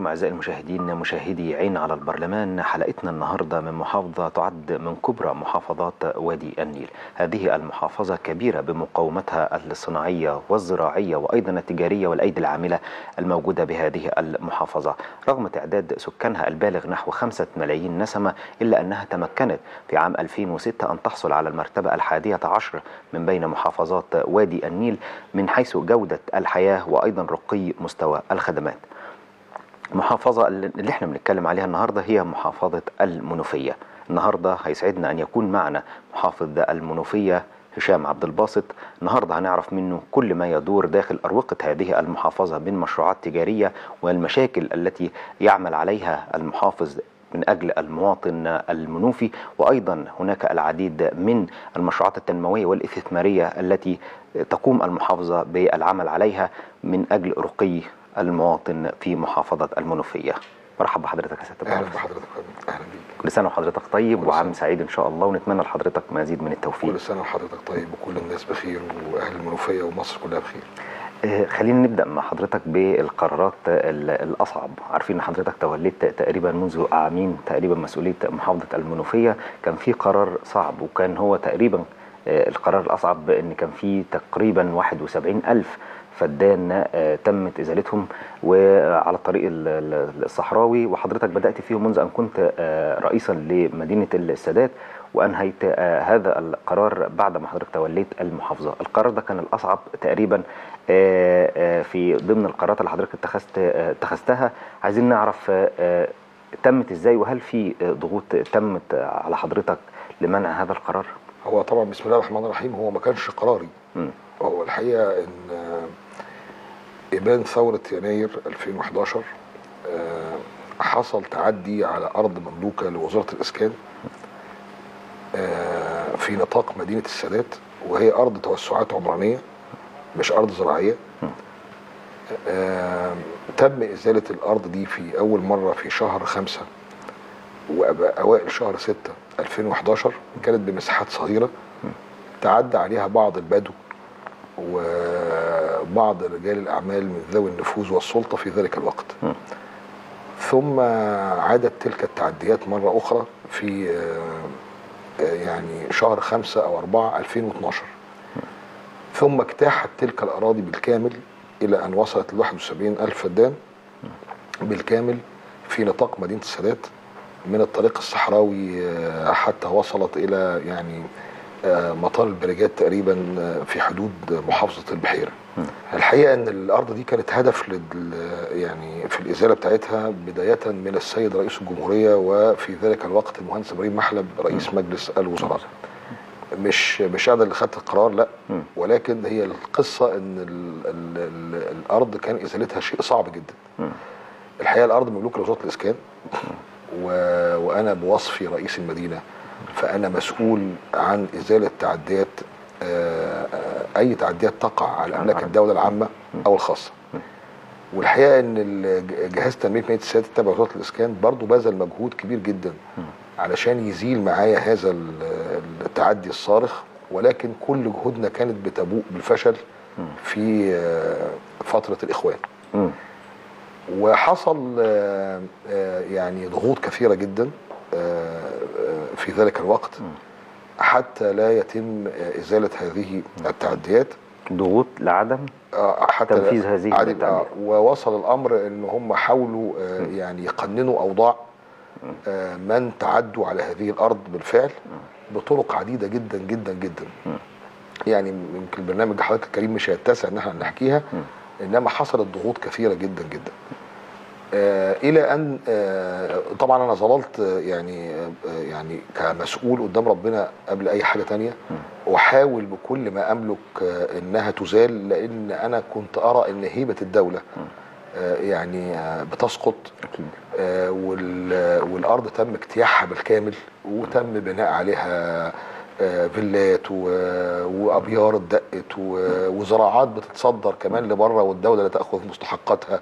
بكم أعزائي المشاهدين مشاهدي عين على البرلمان حلقتنا النهاردة من محافظة تعد من كبرى محافظات وادي النيل هذه المحافظة كبيرة بمقاومتها الصناعية والزراعية وأيضا التجارية والأيدي العاملة الموجودة بهذه المحافظة رغم تعداد سكانها البالغ نحو خمسة ملايين نسمة إلا أنها تمكنت في عام 2006 أن تحصل على المرتبة الحادية عشر من بين محافظات وادي النيل من حيث جودة الحياة وأيضا رقي مستوى الخدمات المحافظة اللي احنا بنتكلم عليها النهاردة هي محافظة المنوفية النهاردة هيسعدنا أن يكون معنا محافظ المنوفية هشام عبد الباسط النهاردة هنعرف منه كل ما يدور داخل أروقة هذه المحافظة من مشروعات تجارية والمشاكل التي يعمل عليها المحافظ من أجل المواطن المنوفي وأيضا هناك العديد من المشروعات التنموية والاستثمارية التي تقوم المحافظة بالعمل عليها من أجل رقي المواطن في محافظة المنوفية مرحب بحضرتك يا سيادة اهلا بحضرتك اهلا بيك كل سنة وحضرتك طيب كل وعام سنة. سعيد إن شاء الله ونتمنى لحضرتك مزيد من التوفيق كل سنه وحضرتك طيب وكل الناس بخير واهل المنوفيه ومصر كلها بخير آه، خلينا نبدأ مع حضرتك بالقرارات ال- الأصعب عارفين أن حضرتك توليت تقريبا منذ عامين تقريبا مسؤولية محافظة المنوفية كان في قرار صعب وكان هو تقريبا آه، القرار الأصعب أن كان في تقريبا 71 ألف فدان آه، تمت إزالتهم وعلى الطريق ال- ال- الصحراوي وحضرتك بدأت فيه منذ أن كنت آه، رئيسا لمدينة السادات وأنهيت آه، هذا القرار بعد ما حضرتك توليت المحافظة القرار ده كان الأصعب تقريبا آه، آه، في ضمن القرارات اللي حضرتك اتخذت آه، اتخذتها عايزين نعرف آه، آه، تمت ازاي وهل في آه، ضغوط تمت آه، على حضرتك لمنع هذا القرار؟ هو طبعا بسم الله الرحمن الرحيم هو ما كانش قراري مم. هو الحقيقه ان آه، ابان ثوره يناير 2011 آه، حصل تعدي على ارض مملوكه لوزاره الاسكان آه، في نطاق مدينه السادات وهي ارض توسعات عمرانيه مش ارض زراعيه آه، تم ازاله الارض دي في اول مره في شهر خمسة واوائل شهر ستة 2011 كانت بمساحات صغيره تعدى عليها بعض البدو وبعض رجال الاعمال من ذوي النفوذ والسلطه في ذلك الوقت م. ثم عادت تلك التعديات مره اخرى في آه، آه، يعني شهر خمسة او أربعة 2012 ثم اجتاحت تلك الاراضي بالكامل الى ان وصلت ل 71 الف فدان بالكامل في نطاق مدينه السادات من الطريق الصحراوي آه، حتى وصلت الى يعني آه، مطار البريجات تقريبا آه، في حدود محافظه البحيره. الحقيقه ان الارض دي كانت هدف لل يعني في الازاله بتاعتها بدايه من السيد رئيس الجمهوريه وفي ذلك الوقت المهندس ابراهيم محلب رئيس مجلس الوزراء. مش مش انا اللي خدت القرار لا مم. ولكن هي القصه ان ال ال ال الارض كان ازالتها شيء صعب جدا. مم. الحقيقه الارض مملوكه لوزاره الاسكان و... وانا بوصفي رئيس المدينه فانا مسؤول عن ازاله تعديات آه، آه، اي تعديات تقع على املاك العامة. الدوله العامه او الخاصه والحقيقه ان ال- جهاز تنميه مدينه السادات تبع وزاره الاسكان برضو بذل مجهود كبير جدا علشان يزيل معايا هذا ال- التعدي الصارخ ولكن كل جهودنا كانت بتبوء بالفشل في آه، فتره الاخوان مم. وحصل آه، آه، يعني ضغوط كثيرة جدا آه، آه، في ذلك الوقت حتى لا يتم آه، إزالة هذه التعديات ضغوط لعدم آه، حتى تنفيذ هذه عدم- التعديات. آه، ووصل الأمر أن هم حاولوا آه، يعني يقننوا أوضاع آه، من تعدوا على هذه الأرض بالفعل بطرق عديدة جدا جدا جدا يعني يمكن البرنامج حضرتك الكريم مش هيتسع ان احنا نحكيها انما حصلت ضغوط كثيره جدا جدا آه الى ان آه طبعا انا ظللت آه، يعني آه يعني كمسؤول قدام ربنا قبل اي حاجه تانية واحاول بكل ما املك آه انها تزال لان انا كنت ارى ان هيبه الدوله آه يعني آه بتسقط اكيد آه، وال- والارض تم اجتياحها بالكامل وتم بناء عليها آه، فيلات و- وابيار اتدقت و- وزراعات بتتصدر كمان لبره والدوله لا تاخذ مستحقاتها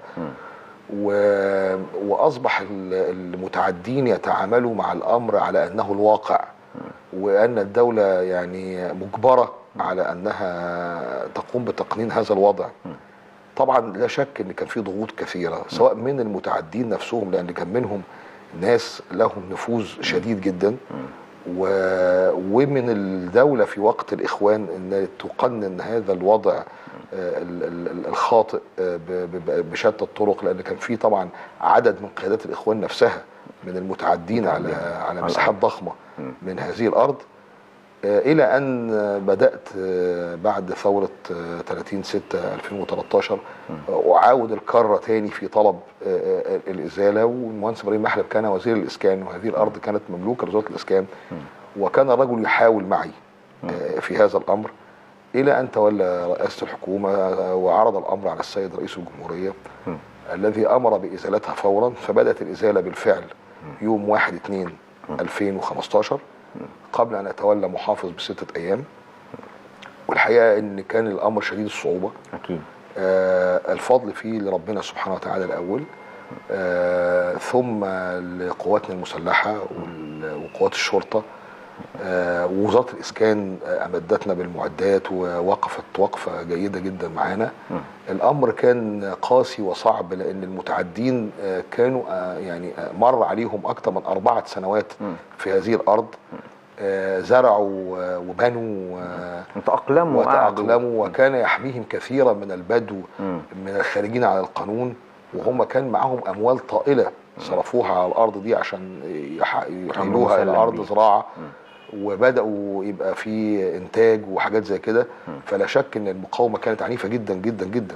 و- واصبح ال- المتعدين يتعاملوا مع الامر على انه الواقع وان الدوله يعني مجبره على انها تقوم بتقنين هذا الوضع طبعا لا شك ان كان في ضغوط كثيره سواء من المتعدين نفسهم لان كان منهم ناس لهم نفوذ شديد جدا و... ومن الدوله في وقت الاخوان ان تقنن هذا الوضع آه، ال- ال- الخاطئ آه، ب- ب- بشتى الطرق لان كان في طبعا عدد من قيادات الاخوان نفسها من المتعدين على على مساحات ضخمه من هذه الارض آه، الى ان آه، بدات آه، بعد ثوره آه، 30 6 2013 آه، اعاود الكره تاني في طلب آه، آه، الازاله والمهندس ابراهيم محلب كان وزير الاسكان وهذه الارض كانت مملوكه لوزاره الاسكان وكان الرجل يحاول معي آه، في هذا الامر الى ان تولى رئاسه الحكومه آه، وعرض الامر على السيد رئيس الجمهوريه الذي امر بازالتها فورا فبدات الازاله بالفعل يوم 1 2 2015 قبل ان اتولى محافظ بسته ايام والحقيقه ان كان الامر شديد الصعوبه اكيد آه الفضل فيه لربنا سبحانه وتعالى الاول آه ثم لقواتنا المسلحه وال- وقوات الشرطه آه ووزاره الاسكان آه امدتنا بالمعدات ووقفت وقفه جيده جدا معانا الامر كان قاسي وصعب لان المتعدين آه كانوا آه يعني آه مر عليهم اكثر من اربعه سنوات في هذه الارض آه زرعوا آه وبنوا آه تأقلموا وقعدوا. وتأقلموا وكان يحميهم كثيرا من البدو مم. من الخارجين على القانون وهم كان معاهم اموال طائله صرفوها على الارض دي عشان يح- يحيلوها الى مسلم ارض بيه. زراعه وبداوا يبقى في انتاج وحاجات زي كده فلا شك ان المقاومه كانت عنيفه جدا جدا جدا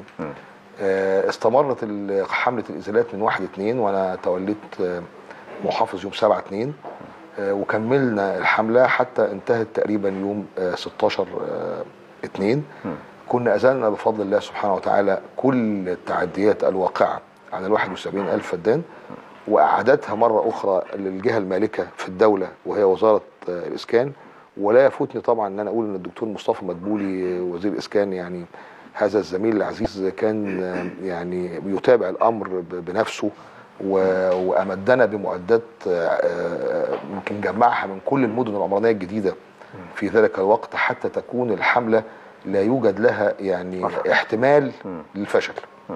آه، استمرت ال- حمله الازالات من 1 2 وانا توليت آه، محافظ يوم 7 2 آه، وكملنا الحمله حتى انتهت تقريبا يوم آه، 16 آه، 2 كنا ازلنا بفضل الله سبحانه وتعالى كل التعديات الواقعه على ال 71 الف فدان واعادتها مره اخرى للجهه المالكه في الدوله وهي وزاره آه، الاسكان ولا يفوتني طبعا ان انا اقول ان الدكتور مصطفى مدبولي آه، وزير الاسكان يعني هذا الزميل العزيز كان آه، يعني يتابع الامر ب- بنفسه و- وامدنا بمعدات آه، آه، يمكن جمعها من كل المدن العمرانيه الجديده في ذلك الوقت حتى تكون الحمله لا يوجد لها يعني أثر. احتمال للفشل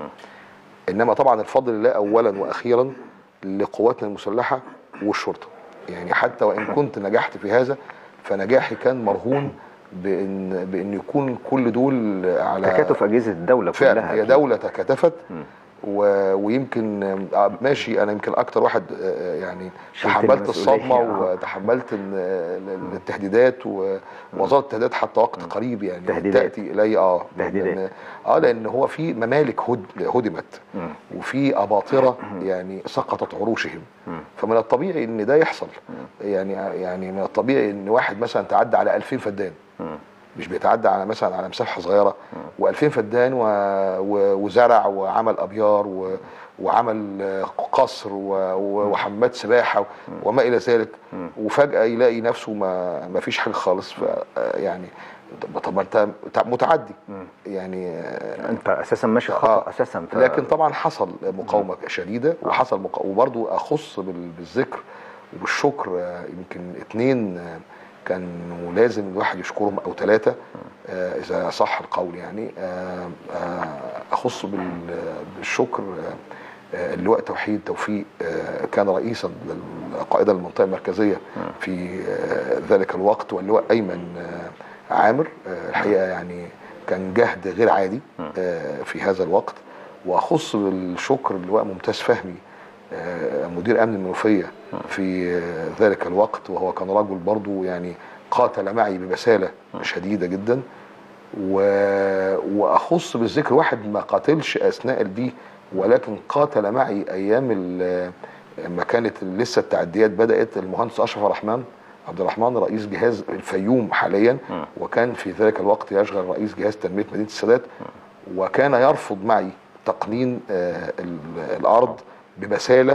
انما طبعا الفضل لله اولا واخيرا لقواتنا المسلحه والشرطه يعني حتى وان كنت نجحت في هذا فنجاحي كان مرهون بان بان يكون كل دول على تكاتف اجهزه الدوله كلها فعلا هي أكيد. دوله تكاتفت و... ويمكن آه، ماشي انا يمكن اكتر واحد آه، يعني شلت تحملت المسؤولية، الصدمه آه. وتحملت ال- ال- التهديدات ووزاره التهديدات حتى وقت قريب يعني تهديدات. تاتي الي اه تهديدات. لأن- اه لان هو في ممالك هد... هدمت وفي اباطره يعني سقطت عروشهم فمن الطبيعي ان ده يحصل يعني يعني من الطبيعي ان واحد مثلا تعدى على 2000 فدان مش بيتعدى على مثلا على مساحه صغيره و2000 فدان و... و... وزرع وعمل ابيار و... وعمل آه، قصر و... و... وحمامات سباحه وما الى ذلك وفجاه يلاقي نفسه ما ما فيش حاجه خالص ف آه، يعني طب- طب ما انت متعدي يعني آه، انت اساسا ماشي خطا آه. اساسا ف... لكن طبعا حصل مقاومه شديده وحصل مقا... وبرضو اخص بال- بالذكر وبالشكر آه، يمكن اتنين آه، كانوا لازم الواحد يشكرهم او ثلاثه اذا صح القول يعني آه، آه، اخص بال- بالشكر آه، آه، اللواء توحيد توفيق آه، كان رئيسا للقائده المنطقه المركزيه في آه، ذلك الوقت واللواء ايمن آه، عامر آه، الحقيقه يعني كان جهد غير عادي آه، في هذا الوقت واخص بالشكر اللواء ممتاز فهمي آه، مدير امن المنوفيه في آه، ذلك الوقت وهو كان رجل برضو يعني قاتل معي ببساله شديده جدا و... واخص بالذكر واحد ما قاتلش اثناء دي ولكن قاتل معي ايام ال... لما كانت لسه التعديات بدات المهندس اشرف الرحمن عبد الرحمن رئيس جهاز الفيوم حاليا وكان في ذلك الوقت يشغل رئيس جهاز تنميه مدينه السادات وكان يرفض معي تقنين آه، ال- الارض ببساله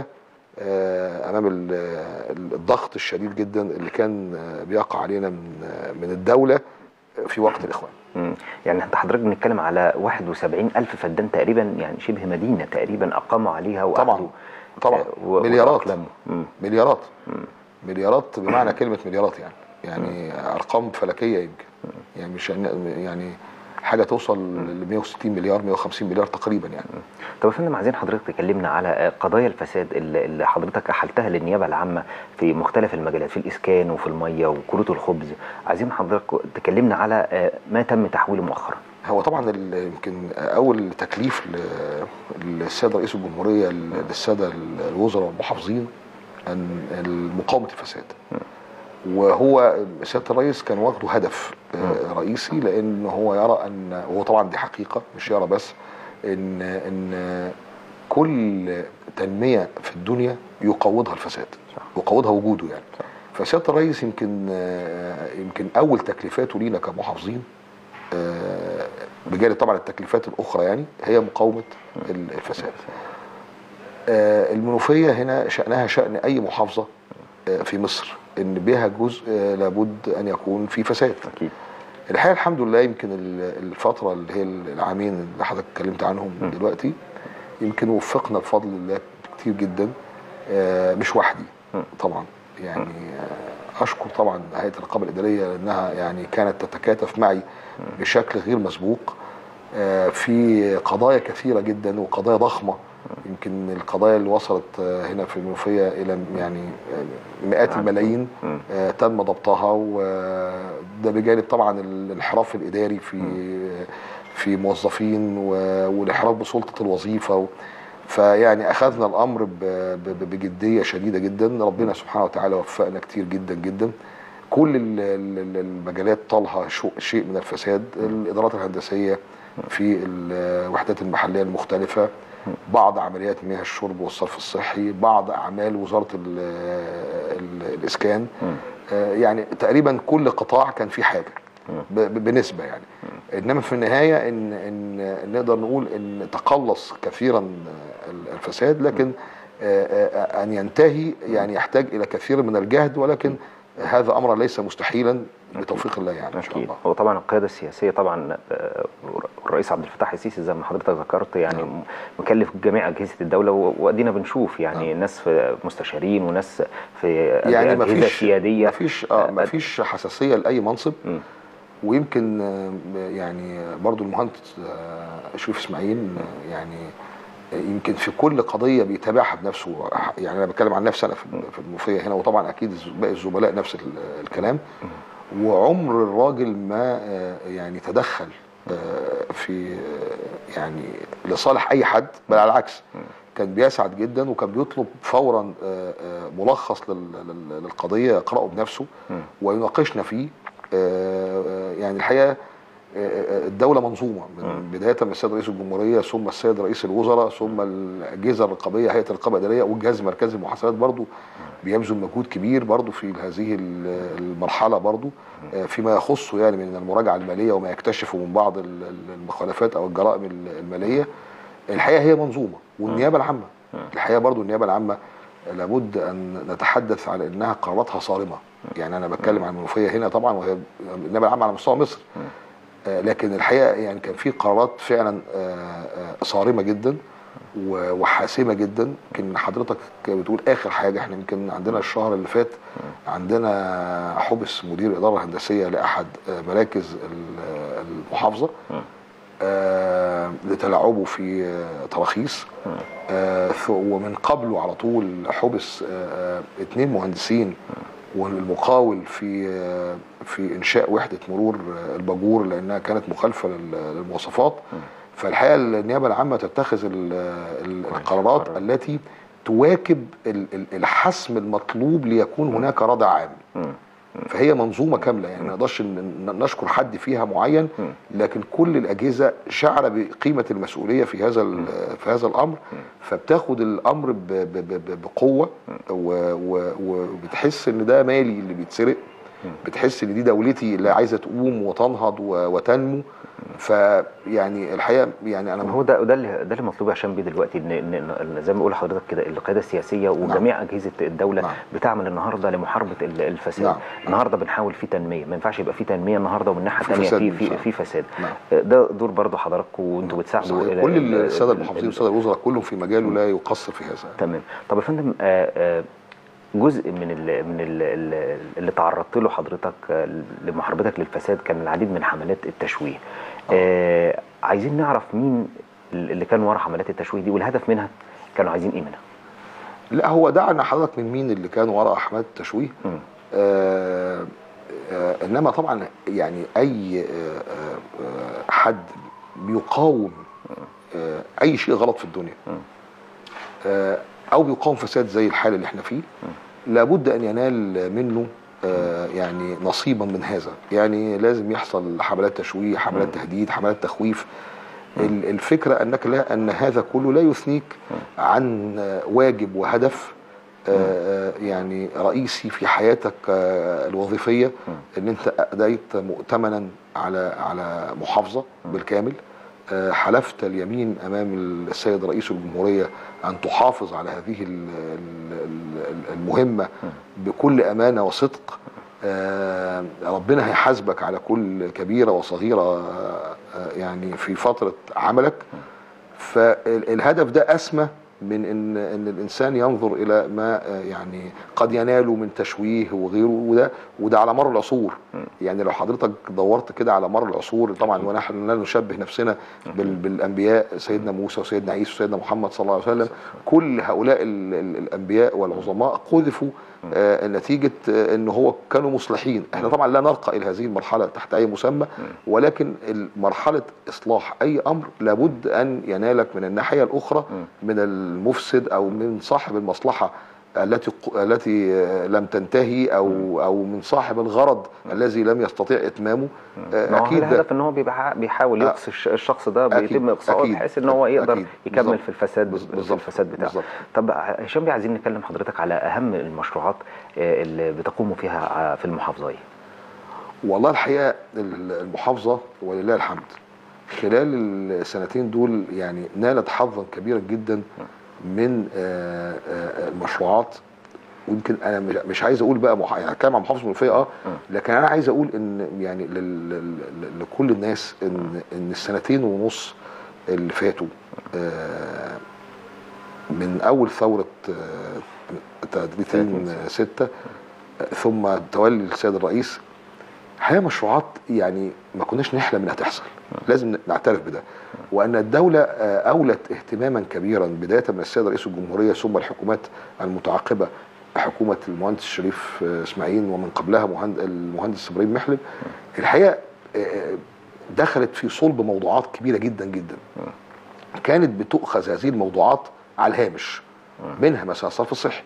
آه، امام ال- ال- الضغط الشديد جدا اللي كان آه، بيقع علينا من آه، من الدوله في وقت الاخوان مم. يعني انت حضرتك بنتكلم على 71 ألف فدان تقريبا يعني شبه مدينة تقريبا أقاموا عليها طبعا وقعدوا طبعا آه، و- مليارات وتأقلموا. مم. مليارات مليارات بمعنى كلمه مليارات يعني يعني ارقام فلكيه يمكن يعني مش يعني حاجه توصل ل 160 مليار 150 مليار تقريبا يعني طب يا فندم عايزين حضرتك تكلمنا على قضايا الفساد اللي اللي حضرتك احلتها للنيابه العامه في مختلف المجالات في الاسكان وفي الميه وكروت الخبز عايزين حضرتك تكلمنا على آه، ما تم تحويله مؤخرا هو طبعا ال- يمكن اول تكليف ل- للسيد رئيس الجمهوريه للساده الوزراء والمحافظين ان مقاومه الفساد وهو سياده الرئيس كان واخده هدف آه، رئيسي لان هو يرى ان وهو طبعا دي حقيقه مش يرى بس ان ان كل تنميه في الدنيا يقوضها الفساد يقوضها وجوده يعني فسياده الرئيس يمكن آه، يمكن اول تكليفاته لينا كمحافظين آه، بجانب طبعا التكليفات الاخرى يعني هي مقاومه الفساد آه، المنوفيه هنا شانها شان اي محافظه آه، في مصر ان بها جزء آه، لابد ان يكون في فساد اكيد الحقيقه الحمد لله يمكن ال- الفتره اللي هي العامين اللي حضرتك اتكلمت عنهم دلوقتي يمكن وفقنا بفضل الله كتير جدا آه، مش وحدي طبعا يعني آه، اشكر طبعا هيئه الرقابه الاداريه لانها يعني كانت تتكاتف معي بشكل غير مسبوق آه، في قضايا كثيره جدا وقضايا ضخمه يمكن القضايا اللي وصلت آه، هنا في المنوفيه الى يعني آه، مئات الملايين آه، تم ضبطها وده بجانب طبعا الانحراف الاداري في في موظفين و- والانحراف بسلطه الوظيفه و- فيعني اخذنا الامر ب- ب- بجديه شديده جدا ربنا سبحانه وتعالى وفقنا كتير جدا جدا كل ال- ال- المجالات طالها شو- شيء من الفساد الادارات الهندسيه في الوحدات المحليه المختلفه بعض عمليات مياه الشرب والصرف الصحي بعض اعمال وزاره ال ال الاسكان آه، يعني تقريبا كل قطاع كان فيه حاجه ب- ب- بنسبه يعني انما في النهايه ان ان نقدر نقول ان تقلص كثيرا آه، الفساد لكن آه، آه، ان ينتهي يعني يحتاج الى كثير من الجهد ولكن هذا امر ليس مستحيلا بتوفيق الله يعني ان شاء اكيد الله هو طبعا القياده السياسيه طبعا آه، الرئيس عبد الفتاح السيسي زي ما حضرتك ذكرت يعني نعم. مكلف جميع اجهزه الدوله و- وادينا بنشوف يعني نعم. ناس في مستشارين وناس في يعني ما اجهزه فيش سياديه ما فيش اه ما فيش حساسيه لاي منصب مم. ويمكن آه، يعني برضو المهندس آه، شريف اسماعيل آه، يعني آه، يمكن في كل قضيه بيتابعها بنفسه يعني انا بتكلم عن نفسي انا في في المنوفيه هنا وطبعا اكيد الز- باقي الزملاء نفس ال- الكلام وعمر الراجل ما آه، يعني تدخل آه، في آه، يعني لصالح اي حد بل على العكس كان بيسعد جدا وكان بيطلب فورا آه، آه، ملخص لل- لل- للقضيه يقراه بنفسه ويناقشنا فيه آه، آه، يعني الحقيقه آه، آه، الدوله منظومه من بدايه من السيد رئيس الجمهوريه ثم السيد رئيس الوزراء ثم الاجهزه الرقابيه هيئه الرقابه الاداريه والجهاز المركزي للمحاسبات برضو بيبذل مجهود كبير برضو في هذه ال- المرحله برضو آه، فيما يخصه يعني من المراجعه الماليه وما يكتشفه من بعض ال- ال- المخالفات او الجرائم ال- الماليه الحقيقه هي منظومه والنيابه العامه الحقيقه برضو النيابه العامه لابد ان نتحدث على انها قراراتها صارمه يعني انا بتكلم عن المنوفيه هنا طبعا وهي النيابه العامه على مستوى مصر آه، لكن الحقيقه يعني كان في قرارات فعلا آه، آه، صارمه جدا و- وحاسمه جدا يمكن حضرتك بتقول اخر حاجه احنا يمكن عندنا الشهر اللي فات عندنا حبس مدير الاداره الهندسيه لاحد آه، مراكز ال- المحافظه آه، لتلاعبه في آه، تراخيص آه، ث- ومن قبله على طول حبس آه، آه، اتنين مهندسين والمقاول في آه، في انشاء وحده مرور آه، الباجور لانها كانت مخالفه لل- للمواصفات فالحقيقه النيابه العامه تتخذ ال- ال- القرارات التي تواكب ال- ال- الحسم المطلوب ليكون هناك ردع عام فهي منظومه كامله يعني ما نقدرش ن- ن- نشكر حد فيها معين لكن كل الاجهزه شعر بقيمه المسؤوليه في هذا ال- في هذا الامر فبتاخد الامر ب- ب- ب- بقوه و- و- وبتحس ان ده مالي اللي بيتسرق بتحس ان دي دولتي اللي عايزه تقوم وتنهض و- وتنمو فيعني الحقيقه يعني انا هو ده ده اللي ده اللي مطلوب يا هشام بيه دلوقتي ان إن- إن زي ما بقول لحضرتك كده القياده السياسيه وجميع اجهزه الدوله نعم. بتعمل النهارده لمحاربه ال- الفساد نعم. النهارده بنحاول في تنميه ما ينفعش يبقى في تنميه النهارده ومن ناحيه في ثانيه فساد في في, بالفعل. في فساد نعم. ده دور برضه حضراتكم وانتوا بتساعدوا صحيح. ال- كل ال- الساده ال- المحافظين ال- والساده الوزراء كلهم في مجاله لا يقصر في هذا تمام طب يا فندم آه آه جزء من ال من ال اللي تعرضت له حضرتك آه، لمحاربتك للفساد كان العديد من حملات التشويه آه عايزين نعرف مين اللي كان ورا حملات التشويه دي والهدف منها كانوا عايزين ايه منها لا هو دعنا حضرتك من مين اللي كان وراء حملات التشويه مم. آه آه انما طبعا يعني اي آه آه حد بيقاوم آه اي شيء غلط في الدنيا آه او بيقاوم فساد زي الحال اللي احنا فيه لابد ان ينال منه آه يعني نصيبا من هذا يعني لازم يحصل حملات تشويه حملات تهديد حملات تخويف ال- الفكره انك لا ان هذا كله لا يثنيك عن آه، واجب وهدف آه، آه، يعني رئيسي في حياتك آه، الوظيفيه ان انت اديت مؤتمنا على على محافظه بالكامل آه، حلفت اليمين امام السيد رئيس الجمهوريه ان تحافظ على هذه ال- ال- ال- المهمه بكل امانه وصدق آه، ربنا هيحاسبك على كل كبيره وصغيره آه، آه، يعني في فتره عملك فالهدف ده اسمى من ان ان الانسان ينظر الى ما آه، يعني قد يناله من تشويه وغيره وده وده على مر العصور يعني لو حضرتك دورت كده على مر العصور طبعا ونحن لا نشبه نفسنا بال بالانبياء سيدنا موسى وسيدنا عيسى وسيدنا محمد صلى الله عليه وسلم كل هؤلاء ال ال الانبياء والعظماء قذفوا آه نتيجه آه ان هو كانوا مصلحين احنا طبعا لا نرقى الى هذه المرحله تحت اي مسمى ولكن مرحله اصلاح اي امر لابد ان ينالك من الناحيه الاخرى من المفسد او من صاحب المصلحه التي التي آه، لم تنتهي او او من صاحب الغرض الذي لم يستطيع اتمامه آه، ما هو اكيد ده الهدف ان هو بيبقى بيحاول آه. يقصي الش- الشخص ده أكيد، بيتم اقصائه أكيد، بحيث ان هو يقدر أكيد، يكمل بالظبط، في الفساد بالظبط، في الفساد بتاعه بالظبط. طب هشام بيه عايزين نتكلم حضرتك على اهم المشروعات آه، اللي بتقوموا فيها آه، في المحافظه ايه والله الحقيقه المحافظه ولله الحمد خلال السنتين دول يعني نالت حظا كبيرا جدا من آه، آه، المشروعات ويمكن انا مش- مش عايز اقول بقى مح... يعني هتكلم عن محافظه المنوفيه اه لكن انا عايز اقول ان يعني لل... لل... لكل الناس ان ان السنتين ونص اللي فاتوا آه، من اول ثوره آه، 30 6 ثم تولي السيد الرئيس هي مشروعات يعني ما كناش نحلم انها تحصل لازم نعترف بده وان الدوله آه، اولت اهتماما كبيرا بدايه من السيد رئيس الجمهوريه ثم الحكومات المتعاقبه حكومه المهندس شريف آه، اسماعيل ومن قبلها مهند- المهندس ابراهيم محلب الحقيقه آه، دخلت في صلب موضوعات كبيره جدا جدا كانت بتؤخذ هذه الموضوعات على الهامش منها مثلا الصرف الصحي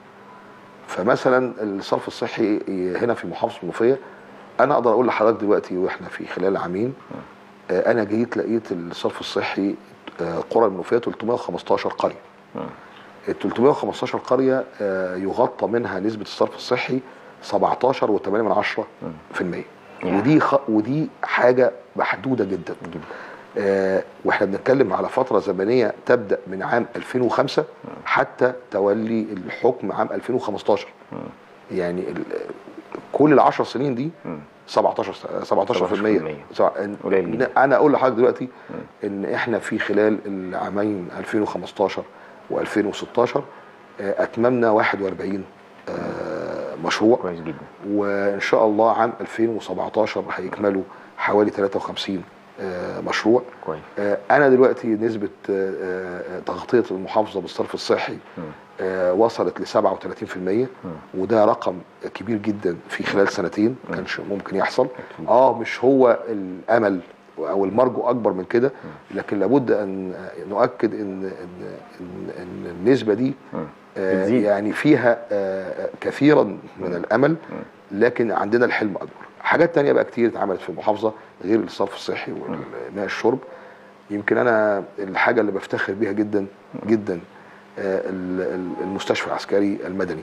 فمثلا الصرف الصحي هنا في محافظه المنوفيه انا اقدر اقول لحضرتك دلوقتي واحنا في خلال عامين آه، انا جيت لقيت الصرف الصحي آه، قرى المنوفيه 315 قريه ال 315 قريه آه، يغطى منها نسبه الصرف الصحي 17 و8 من 10 في المية يعني. ودي خ... ودي حاجه محدوده جدا آه واحنا بنتكلم على فتره زمنيه تبدا من عام 2005 حتى تولي الحكم عام 2015 يعني ال... كل العشر سنين دي 17 س- 17% سبعة- قليل جدا. انا اقول لحضرتك دلوقتي ان احنا في خلال العامين 2015 و2016 اتممنا 41 آه، مشروع كويس جدا وان شاء الله عام 2017 هيكملوا حوالي 53 آه، مشروع كويس آه، انا دلوقتي نسبه آه، آه، تغطيه المحافظه بالصرف الصحي آه، وصلت ل 37% وده رقم كبير جدا في خلال سنتين ما كانش ممكن يحصل اه مش هو الامل او المرجو اكبر من كده لكن لابد ان نؤكد ان ان ان, إن النسبه دي آه، بتزيد. يعني فيها آه، كثيرا من الامل لكن عندنا الحلم اكبر حاجات تانية بقى كتير اتعملت في المحافظه غير الصرف الصحي والماء الشرب يمكن انا الحاجه اللي بفتخر بيها جدا جدا آه، ال- ال- المستشفى العسكري المدني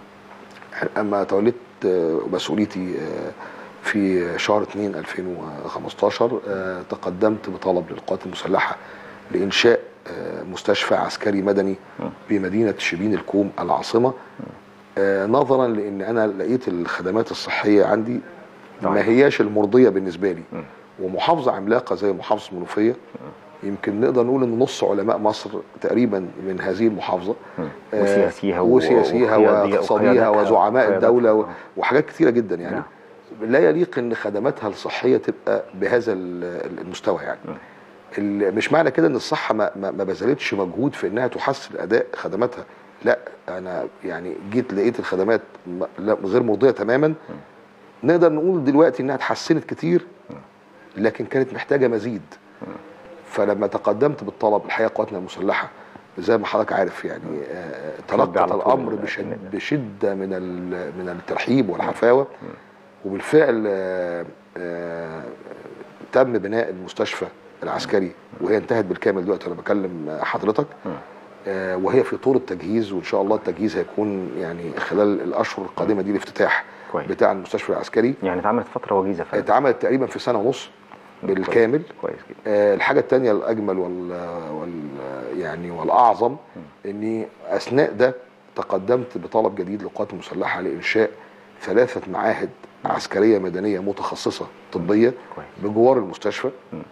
اما توليت آه، مسؤوليتي آه، في شهر 2 2015 آه، تقدمت بطلب للقوات المسلحه لانشاء آه، مستشفى عسكري مدني بمدينه شبين الكوم العاصمه آه، نظرا لان انا لقيت الخدمات الصحيه عندي ما ضعيفة. هياش المرضيه بالنسبه لي ومحافظه عملاقه زي محافظه المنوفيه يمكن نقدر نقول ان نص علماء مصر تقريبا من هذه المحافظه مم. آه، وسياسيها و- وسياسيها وقيادي- واقتصاديها وقيادتها وزعماء وقيادتها. الدوله و- آه. وحاجات كثيره جدا يعني نعم. لا يليق ان خدماتها الصحيه تبقى بهذا ال- المستوى يعني مم. ال- مش معنى كده ان الصحه ما, ما ما بذلتش مجهود في انها تحسن اداء خدماتها لا انا يعني جيت لقيت الخدمات م- لا- غير مرضيه تماما نقدر نقول دلوقتي انها اتحسنت كتير لكن كانت محتاجه مزيد فلما تقدمت بالطلب الحقيقه قواتنا المسلحه زي ما حضرتك عارف يعني آه، تلقت على طول الامر ال- بشد بشده من ال- من الترحيب والحفاوه وبالفعل آه، آه، تم بناء المستشفى العسكري وهي انتهت بالكامل دلوقتي انا بكلم حضرتك آه، وهي في طور التجهيز وان شاء الله التجهيز هيكون يعني خلال الاشهر القادمه دي الافتتاح كويس. بتاع المستشفى العسكري يعني اتعملت فتره وجيزه فعلا اتعملت تقريبا في سنه ونص بالكامل كويس جدا آه، الحاجه الثانيه الاجمل وال, وال يعني والاعظم اني اثناء ده تقدمت بطلب جديد للقوات المسلحه لانشاء ثلاثه معاهد عسكريه مدنيه متخصصه طبيه كويس. بجوار المستشفى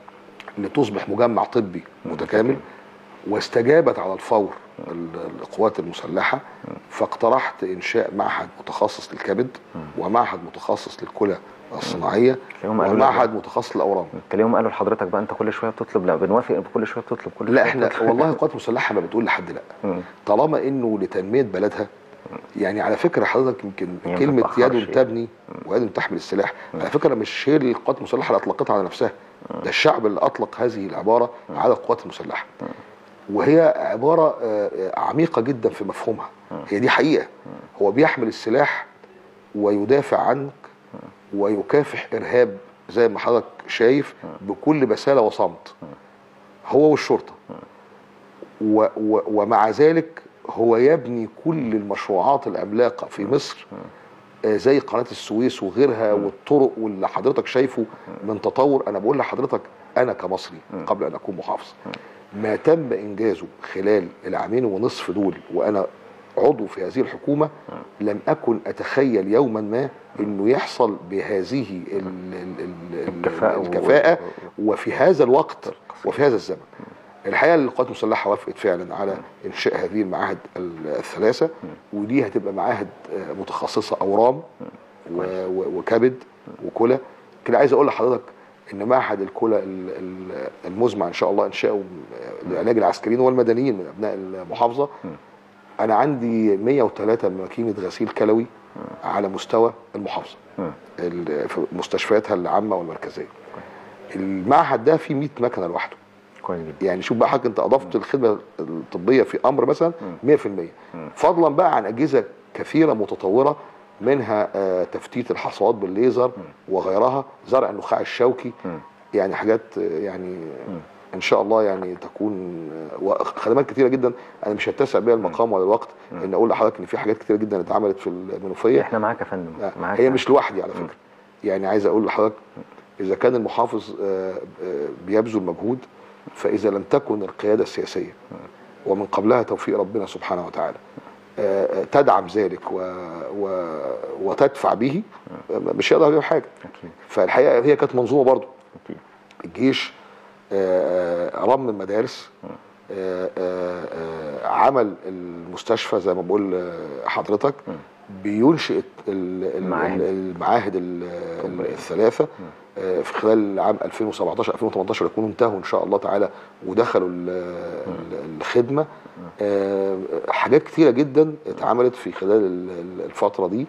لتصبح مجمع طبي متكامل واستجابت على الفور ال- القوات المسلحه فاقترحت انشاء معهد متخصص للكبد ومعهد متخصص للكلى الصناعيه تلاقيهم قالوا لك ومعهد متخصص للاورام تلاقيهم قالوا لحضرتك بقى انت كل شويه بتطلب لا بنوافق كل شويه بتطلب كل لا شويه احنا بتطلب. والله القوات المسلحه ما بتقول لحد لا مم. طالما انه لتنميه بلدها يعني على فكره حضرتك يمكن هي ما كلمه تتأخرش يد تبني ويد تحمل السلاح على فكره مش هي اللي القوات المسلحه اللي اطلقتها على نفسها ده الشعب اللي اطلق هذه العباره على القوات المسلحه وهي عباره آه، آه، عميقه جدا في مفهومها هي دي حقيقه هو بيحمل السلاح ويدافع عنك ويكافح ارهاب زي ما حضرتك شايف بكل بساله وصمت هو والشرطه و و ومع ذلك هو يبني كل المشروعات العملاقه في مصر آه، زي قناه السويس وغيرها والطرق واللي حضرتك شايفه من تطور انا بقول لحضرتك انا كمصري قبل ان اكون محافظ ما تم انجازه خلال العامين ونصف دول وانا عضو في هذه الحكومه لم اكن اتخيل يوما ما انه يحصل بهذه ال ال ال الكفاءة و- الكفاءه وفي هذا الوقت وفي هذا الزمن الحقيقه القوات المسلحه وافقت فعلا على انشاء هذه المعاهد الثلاثه ودي هتبقى معاهد آه، متخصصه اورام و- و- وكبد وكلى كده عايز اقول لحضرتك ان معهد الكلى ال- ال- المزمع ان شاء الله انشاؤه لعلاج العسكريين والمدنيين من ابناء المحافظه انا عندي 103 ماكينه غسيل كلوي على مستوى المحافظه مم. ال- في مستشفياتها العامه والمركزيه المعهد ده فيه 100 مكنه لوحده كويس جدا يعني شوف بقى حضرتك انت اضفت الخدمه الطبيه في امر مثلا 100% فضلا بقى عن اجهزه كثيره متطوره منها آه، تفتيت الحصوات بالليزر وغيرها زرع النخاع الشوكي مم. يعني حاجات آه، يعني ان شاء الله يعني تكون آه، وخدمات كثيره جدا انا مش هتسع بيها المقام ولا الوقت ان اقول لحضرتك ان في حاجات كثيره جدا اتعملت في المنوفيه احنا معاك يا فندم آه، معاك هي مش لوحدي على فكره يعني عايز اقول لحضرتك اذا كان المحافظ آه، آه، بيبذل مجهود فاذا لم تكن القياده السياسيه ومن قبلها توفيق ربنا سبحانه وتعالى آه، آه، تدعم ذلك و و وتدفع به آه، مش هيقدر يعمل حاجه اكيد فالحقيقه هي كانت منظومه برضو اكيد الجيش آه، آه، رم المدارس آه، آه، آه، عمل المستشفى زي ما بقول آه، حضرتك بينشئ ال- ال- المعاهد. المعاهد ال- ال- الثلاثه آه، في خلال عام 2017 2018 يكونوا انتهوا ان شاء الله تعالى ودخلوا ال- ال- الخدمه آه، حاجات كتيره جدا اتعملت في خلال ال- ال- الفتره دي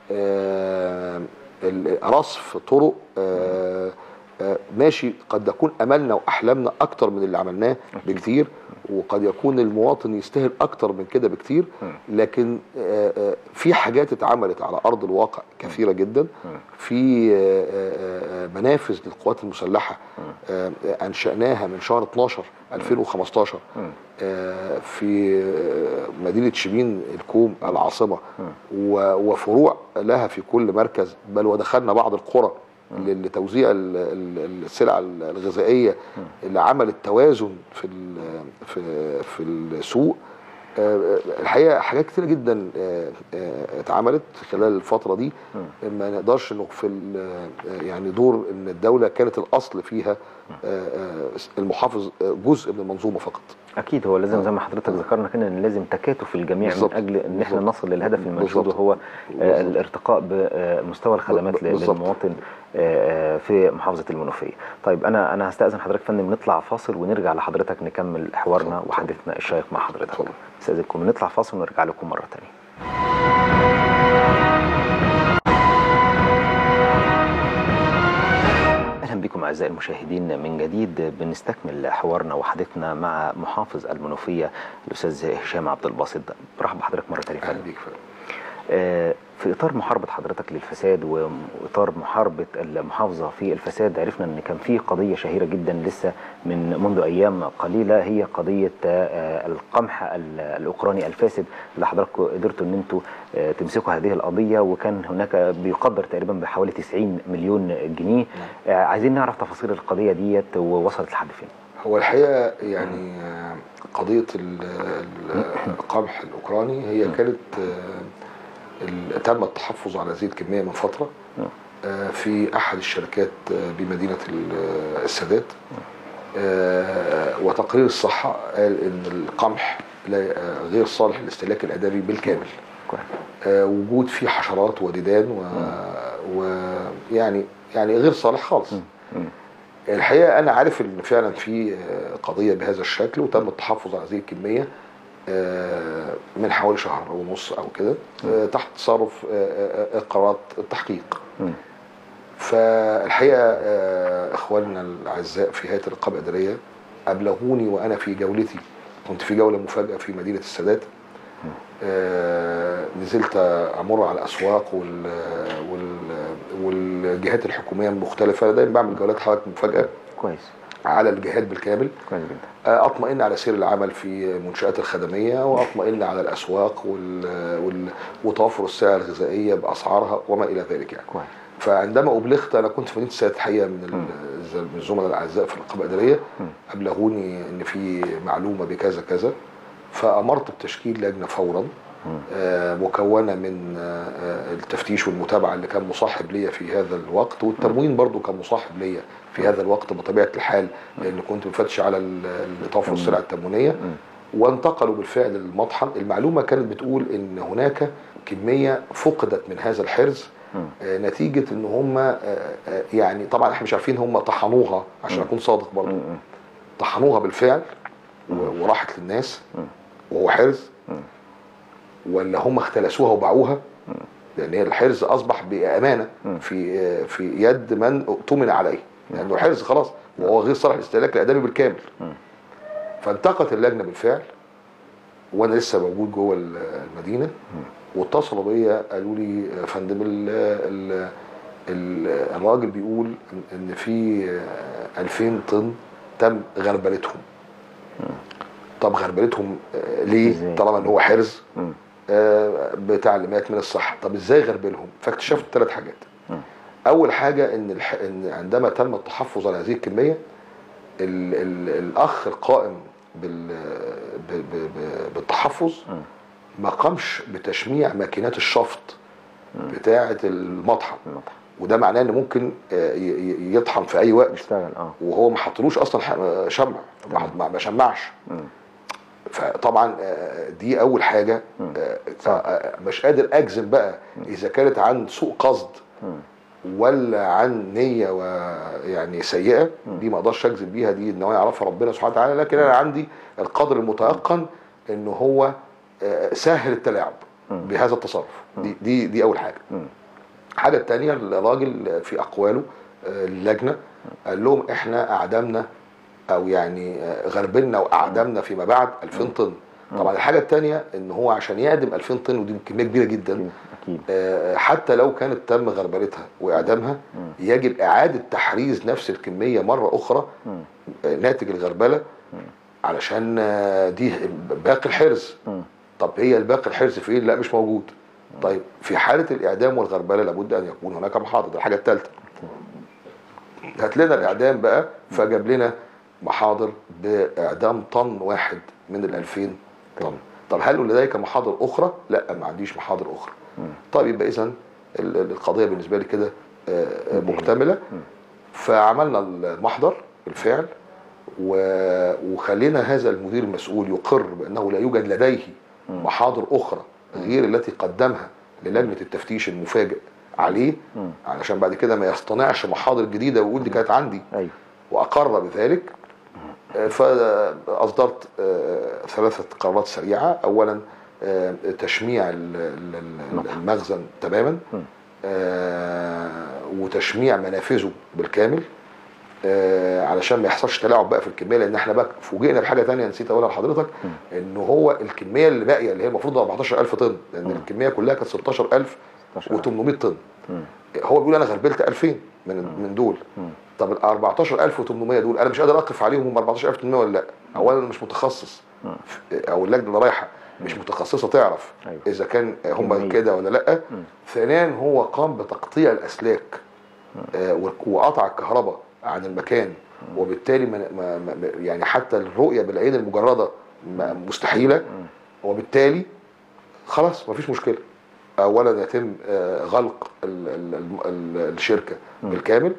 آه، ال- رصف طرق آه، آه، ماشي قد يكون املنا واحلامنا اكتر من اللي عملناه بكتير وقد يكون المواطن يستاهل اكتر من كده بكتير لكن آه، آه، في حاجات اتعملت على ارض الواقع كثيره جدا في آه، آه، آه، منافذ للقوات المسلحه آه، آه، انشاناها من شهر 12 2015 آه، في آه، مدينه شبين الكوم العاصمه و- وفروع لها في كل مركز بل ودخلنا بعض القرى ل- لتوزيع ال- ال- السلع الغذائيه اللي عملت توازن في ال- في في السوق آه، الحقيقه حاجات كتيره جدا آه، آه، اتعملت خلال الفتره دي ما نقدرش نغفل آه، يعني دور ان الدوله كانت الاصل فيها آه، آه، المحافظ آه، جزء من المنظومه فقط اكيد هو لازم آه. زي ما حضرتك ذكرنا كده ان لازم تكاتف الجميع بالظبط. من اجل ان احنا بالظبط. نصل للهدف المنشود بالظبط. وهو آه، بالظبط. الارتقاء بمستوى الخدمات ل- بالظبط. للمواطن آه، آه، في محافظه المنوفيه. طيب انا انا هستاذن حضرتك يا فندم نطلع فاصل ونرجع لحضرتك نكمل حوارنا اتفضل. وحديثنا الشيق مع حضرتك. اتفضل. استاذنكم نطلع فاصل ونرجع لكم مره ثانيه. اهلا بكم اعزائي المشاهدين من جديد بنستكمل حوارنا وحديثنا مع محافظ المنوفيه الاستاذ هشام عبد الباسط برحب بحضرتك مره ثانيه يا اهلا فندم. بيك فندم. آه، في اطار محاربه حضرتك للفساد واطار محاربه المحافظه في الفساد عرفنا ان كان في قضيه شهيره جدا لسه من منذ ايام قليله هي قضيه آه، القمح ال- الاوكراني الفاسد اللي حضراتكم قدرتوا ان انتوا آه، تمسكوا هذه القضيه وكان هناك بيقدر تقريبا بحوالي 90 مليون جنيه آه، عايزين نعرف تفاصيل القضيه ديت ووصلت لحد فين هو الحقيقه يعني آه، قضيه ال- ال- القمح الاوكراني هي كانت آه، ال- تم التحفظ على هذه الكميه من فتره آه، في احد الشركات آه، بمدينه ال- السادات آه، وتقرير الصحه قال ان القمح لا- آه، غير صالح للاستهلاك الادمي بالكامل كويس آه، وجود فيه حشرات وديدان و- ويعني يعني غير صالح خالص مم. الحقيقه انا عارف ان فعلا في آه، قضيه بهذا الشكل وتم التحفظ على هذه الكميه آه، من حوالي شهر ونص او كده آه، تحت تصرف آه، آه، آه، قرارات التحقيق مم. فالحقيقه آه، اخواننا الاعزاء في هيئه الرقابه الاداريه ابلغوني وانا في جولتي كنت في جوله مفاجاه في مدينه السادات آه، نزلت امر على الاسواق وال وال والجهات الحكوميه المختلفه أنا دايما بعمل جولات حضرتك مفاجاه كويس على الجهات بالكامل كويس جدا آه، اطمئن على سير العمل في المنشات الخدميه واطمئن على الاسواق وال... وال... وتوافر السلع الغذائيه باسعارها وما الى ذلك يعني كويس فعندما ابلغت انا كنت في مدينه السادات الحقيقه من ال- الز- من الزملاء الاعزاء في الرقابه الاداريه ابلغوني ان في معلومه بكذا كذا فامرت بتشكيل لجنه فورا آه، مكونه من آه، آه، التفتيش والمتابعه اللي كان مصاحب ليا في هذا الوقت والتموين برضو كان مصاحب ليا في هذا الوقت بطبيعه الحال لان كنت بفتش على ال- ال- توفر السلع التموينيه وانتقلوا بالفعل للمطحن المعلومه كانت بتقول ان هناك كميه فقدت من هذا الحرز آه، نتيجه ان هم آه، آه، يعني طبعا احنا مش عارفين هم طحنوها عشان اكون صادق برضه مم. طحنوها بالفعل و- وراحت للناس وهو حرز ولا هم اختلسوها وباعوها لان هي الحرز اصبح بامانه في آه، في يد من اؤتمن عليه لانه الحرز خلاص وهو غير صالح للاستهلاك الادمي بالكامل فانتقت اللجنه بالفعل وانا لسه موجود جوه ال- المدينه واتصلوا بيا قالوا لي يا فندم ال ال ال الراجل بيقول إن- ان في آه، 2000 طن تم غربلتهم طب غربلتهم آه، ليه إزاي؟ طالما ان هو حرز مم. آه، بتعليمات من الصحه طب ازاي غربلهم فاكتشفت ثلاث حاجات اول حاجه ان الح... ان عندما تم التحفظ على هذه الكميه ال... ال... الاخ القائم بال... ب... ب... ب... بالتحفظ ما قامش بتشميع ماكينات الشفط بتاعه المطحن المطحن. وده معناه ان ممكن آه، ي- ي- يطحن في اي وقت اشتغل اه وهو ما حطلوش اصلا ح- شمع ما- ما ما شمعش فطبعا آه، دي اول حاجه آه، آه، مش قادر اجزم بقى اذا كانت عن سوء قصد ولا عن نيه ويعني سيئه دي ما اقدرش اجزم بيها دي ان هو يعرفها ربنا سبحانه وتعالى لكن انا عندي القدر المتيقن ان هو آه، سهل التلاعب بهذا التصرف دي دي دي اول حاجه الحاجه الثانيه الراجل في اقواله آه، اللجنه قال لهم احنا اعدمنا او يعني آه، غربلنا واعدمنا فيما بعد 2000 طن طبعا الحاجه الثانيه ان هو عشان يعدم 2000 طن ودي كميه كبيره جدا اكيد آه، حتى لو كانت تم غربلتها واعدامها يجب اعاده تحريز نفس الكميه مره اخرى آه، ناتج الغربله علشان آه، دي باقي الحرز طب هي الباقي الحرز فين لا مش موجود طيب في حاله الاعدام والغربله لابد ان يكون هناك محاضر ده الحاجه الثالثه هات لنا الاعدام بقى فجاب لنا محاضر باعدام طن واحد من ال 2000 طن طب هل لديك محاضر اخرى لا ما عنديش محاضر اخرى طيب يبقى اذا القضيه بالنسبه لي كده آه، آه، مكتمله فعملنا المحضر بالفعل و- وخلينا هذا المدير المسؤول يقر بانه لا يوجد لديه محاضر اخرى غير التي قدمها للجنه التفتيش المفاجئ عليه مم. علشان بعد كده ما يصطنعش محاضر جديده ويقول دي كانت عندي ايوه واقر بذلك آه، فاصدرت آه، ثلاثه قرارات سريعه اولا آه، تشميع ال- ال- ال- نعم. المخزن تماما مم. آه، وتشميع منافذه بالكامل آه، علشان ما يحصلش تلاعب بقى في الكميه لان احنا بقى فوجئنا بحاجه تانية نسيت اقولها لحضرتك ان هو الكميه اللي باقيه اللي هي المفروض 14000 طن لان مم. الكميه كلها كانت 16000 و800 طن مم. هو بيقول انا غربلت 2000 من من دول مم. طب ال 14800 دول انا مش قادر اقف عليهم هم 14800 ولا لا اولا أنا مش متخصص مم. او اللجنه اللي رايحه مش متخصصه تعرف أيوة. اذا كان هم كمية. كده ولا لا مم. ثانيا هو قام بتقطيع الاسلاك آه، و- وقطع الكهرباء عن المكان وبالتالي ما ما ما يعني حتى الرؤيه بالعين المجرده ما- مستحيله وبالتالي خلاص مفيش مشكله اولا يتم آه، غلق ال- ال- ال- ال- الشركه بالكامل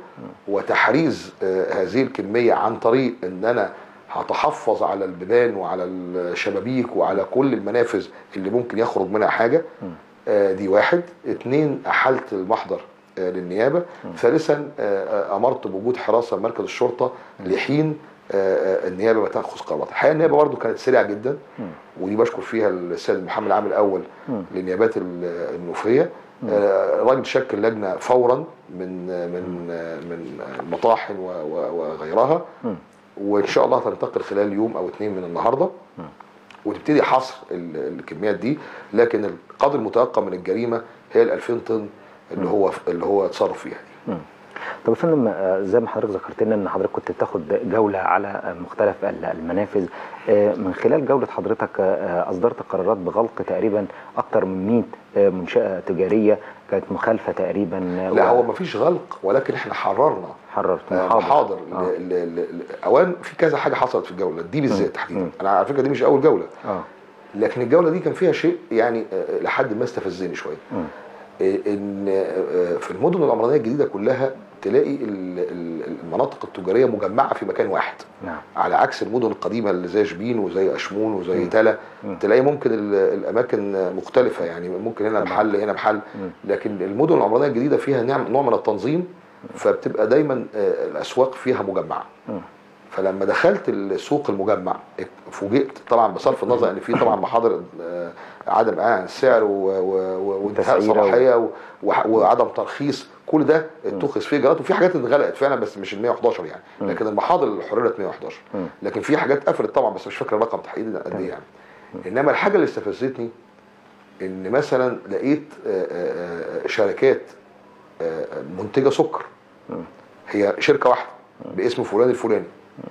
وتحريز آه، هذه الكميه عن طريق ان انا هتحفظ على البيبان وعلى الشبابيك وعلى كل المنافذ اللي ممكن يخرج منها حاجه آه، دي واحد اتنين احلت المحضر آه، للنيابه ثالثا آه، آه، امرت بوجود حراسه مركز الشرطه لحين آه، آه، النيابه بتاخذ قرارات الحقيقه النيابه برضو كانت سريعه جدا ودي بشكر فيها السيد محمد العام الاول مم. للنيابات ال- النوفيه آه، الراجل شكل لجنه فورا من من من المطاحن و- و- وغيرها مم. وان شاء الله هتنتقل خلال يوم او اتنين من النهارده وتبتدي حصر ال- الكميات دي لكن القدر المتوقع من الجريمه هي ال 2000 طن اللي هو اللي هو اتصرف فيها دي. مم. طب يا فندم آه، زي ما حضرتك ذكرت لنا ان حضرتك كنت بتاخد جوله على آه، مختلف ال- المنافذ آه، من خلال جوله حضرتك آه، اصدرت قرارات بغلق تقريبا اكثر من 100 آه، منشاه تجاريه كانت مخالفه تقريبا آه، لا و- هو ما فيش غلق ولكن احنا حررنا حررت آه، محاضر محاضر آه. ل- ل- ل- اولا في كذا حاجه حصلت في الجوله دي بالذات مم. تحديدا مم. انا على فكره دي مش اول جوله اه لكن الجوله دي كان فيها شيء يعني آه، لحد ما استفزني شويه مم. آه، ان آه، في المدن العمرانيه الجديده كلها تلاقي ال- ال- المناطق التجاريه مجمعه في مكان واحد نعم على عكس المدن القديمه اللي زي شبين وزي اشمون وزي مم. تلا مم. تلاقي ممكن ال- الاماكن مختلفه يعني ممكن هنا طبعا. محل هنا محل مم. لكن المدن العمرانيه الجديده فيها نوع نوع من التنظيم فبتبقى دايما آه، الاسواق فيها مجمعه مم. فلما دخلت السوق المجمع فوجئت طبعا بصرف النظر ان في طبعا محاضر آه، عدم اعلان عن السعر و- و- و- وانتهاء وتسعيرة صلاحيه و- وح- وعدم ترخيص كل ده اتخذ فيه اجراءات وفي حاجات اتغلقت فعلا بس مش ال 111 يعني لكن المحاضر اللي حررت 111 مم. لكن في حاجات قفلت طبعا بس مش فاكر الرقم تحديدا قد ايه يعني انما الحاجه اللي استفزتني ان مثلا لقيت آه، آه، آه، شركات آه، آه، منتجه سكر هي شركه واحده باسم فلان الفلاني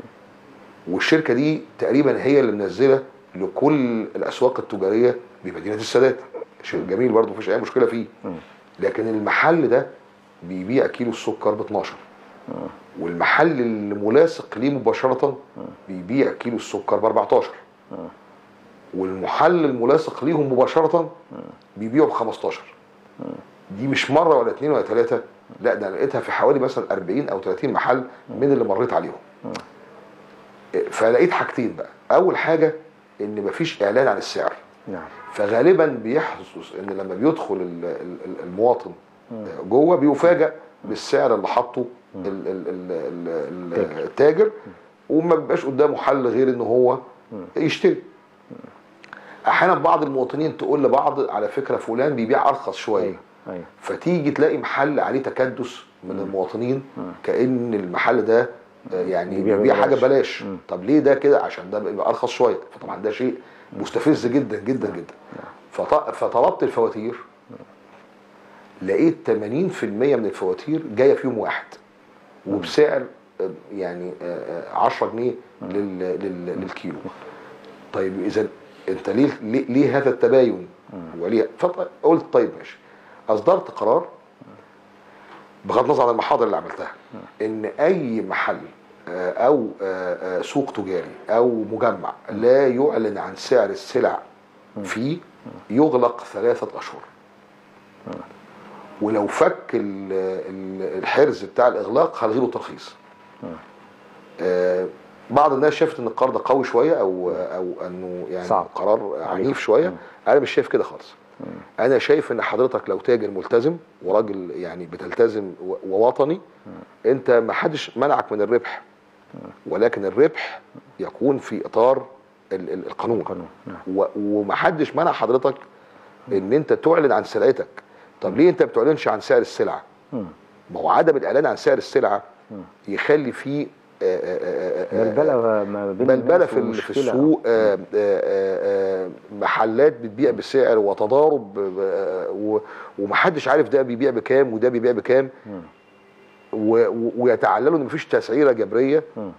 والشركه دي تقريبا هي اللي منزله لكل الاسواق التجاريه بمدينه السادات شيء جميل برضه مفيش اي مشكله فيه لكن المحل ده بيبيع كيلو السكر ب 12 والمحل الملاصق ليه مباشره بيبيع كيلو السكر ب 14 والمحل الملاصق ليهم مباشره بيبيعوا ب 15 دي مش مره ولا اتنين ولا ثلاثه لا ده انا لقيتها في حوالي مثلا 40 او 30 محل من اللي مريت عليهم فلقيت حاجتين بقى اول حاجه ان مفيش اعلان عن السعر نعم فغالبا بيحدث ان لما بيدخل ال- ال- ال- المواطن جوه بيفاجئ بالسعر اللي حاطه ال- ال- ال- ال- ال- التاجر وما بيبقاش قدامه حل غير ان هو يشتري احيانا بعض المواطنين تقول لبعض على فكره فلان بيبيع ارخص شويه ايوه ايوه فتيجي تلاقي محل عليه تكدس من المواطنين كان المحل ده آه، يعني بيبيع بيبيع حاجه ببلاش. ببلاش مم. طب ليه ده كده عشان ده بيبقى ارخص شويه فطبعا ده شيء مستفز جدا جدا جدا فط- فطلبت الفواتير لقيت 80% من الفواتير جايه في يوم واحد وبسعر آه، يعني آه، آه، 10 جنيه لل- لل- للكيلو طيب اذا انت ليه ليه, ليه هذا التباين وليه فقلت طيب ماشي اصدرت قرار بغض النظر عن المحاضر اللي عملتها ان اي محل آه، او آه، آه، سوق تجاري او مجمع لا يعلن عن سعر السلع فيه يغلق ثلاثة أشهر ولو فك ال- ال- الحرز بتاع الإغلاق هلغي له الترخيص آه، بعض الناس شافت ان القرار ده قوي شويه او او انه يعني صعب. قرار عليك. عنيف شويه انا مش شايف كده خالص انا شايف ان حضرتك لو تاجر ملتزم وراجل يعني بتلتزم و- ووطني انت ما حدش منعك من الربح ولكن الربح يكون في اطار ال- ال- القانون القانون، نعم. و- ومحدش منع حضرتك ان انت تعلن عن سلعتك طب ليه انت ما بتعلنش عن سعر السلعه مم. ما هو عدم الاعلان عن سعر السلعه يخلي فيه آه، آه، آه، آه، بلبله ما بين بلبله الناس في ال- في ومشكلة. السوق آه، آه، آه، آه، محلات بتبيع بسعر وتضارب آه، و- ومحدش عارف ده بيبيع بكام وده بيبيع بكام و- و- ويتعللوا ان مفيش تسعيره جبريه مم.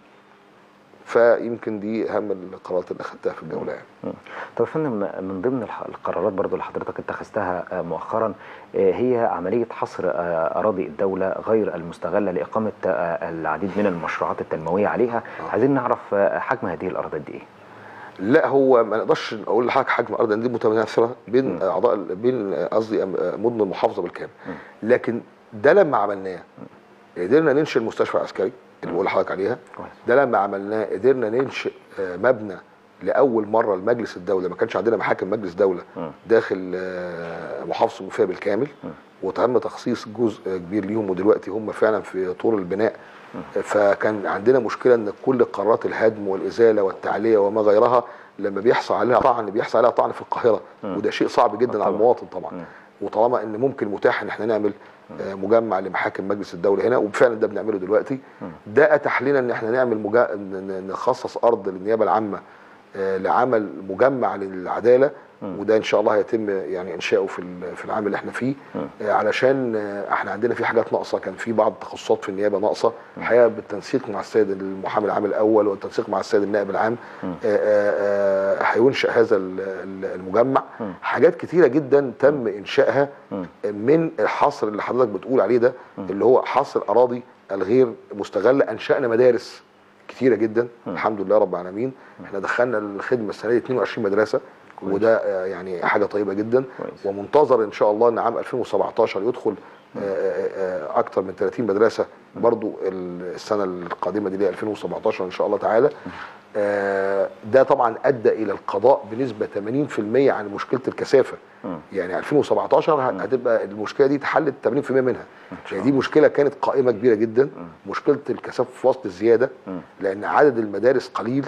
فيمكن دي اهم القرارات اللي اخدتها في الجوله يعني مم. طب يا فندم من ضمن الح- القرارات برضو اللي حضرتك اتخذتها آه، مؤخرا آه، هي عملية حصر آه، أراضي الدولة غير المستغلة لإقامة آه، العديد من المشروعات التنموية عليها عايزين نعرف آه، حجم هذه الأراضي قد إيه لا هو ما نقدرش اقول لحضرتك حجم الارض لأن دي متناثره بين اعضاء ال- بين قصدي أم- مدن المحافظه بالكامل لكن ده لما عملناه قدرنا ننشئ المستشفى العسكري اللي بقول لحضرتك عليها كويس. ده لما عملناه قدرنا ننشئ آه، مبنى لاول مره لمجلس الدوله ما كانش عندنا محاكم مجلس دوله داخل آه، محافظه المنوفيه بالكامل وتم تخصيص جزء كبير ليهم ودلوقتي هم فعلا في طور البناء فكان عندنا مشكله ان كل قرارات الهدم والازاله والتعليه وما غيرها لما بيحصل عليها طعن بيحصل عليها طعن في القاهره وده شيء صعب جدا على طبعاً. المواطن طبعا وطالما ان ممكن متاح ان احنا نعمل آه، مجمع لمحاكم مجلس الدوله هنا وفعلا ده بنعمله دلوقتي ده اتاح لنا ان احنا نعمل مجا... ن- ن- نخصص ارض للنيابه العامه آه، لعمل مجمع للعداله وده ان شاء الله هيتم يعني انشاؤه في ال- في العام اللي احنا فيه آه، علشان آه، احنا عندنا في حاجات ناقصه كان في بعض التخصصات في النيابه ناقصه الحقيقه بالتنسيق مع السيد المحامي العام الاول والتنسيق مع السيد النائب العام آه، آه، آه، هينشا هذا ال- ال- المجمع حاجات كتيره جدا تم انشائها من الحصر اللي حضرتك بتقول عليه ده اللي هو حصر الاراضي الغير مستغله انشانا مدارس كتيره جدا الحمد لله رب العالمين احنا دخلنا الخدمه السنه دي 22 مدرسه وده آه، يعني حاجه طيبه جدا كويس. ومنتظر ان شاء الله ان عام 2017 يدخل آه، آه، آه، اكتر من 30 مدرسه برضو السنه القادمه دي اللي هي 2017 ان شاء الله تعالى آه، ده طبعا ادى الى القضاء بنسبه 80% عن مشكله الكثافه يعني 2017 ه- هتبقى المشكله دي اتحلت 80% منها يعني دي مشكله كانت قائمه كبيره جدا مشكله الكثافه في وسط الزياده لان عدد المدارس قليل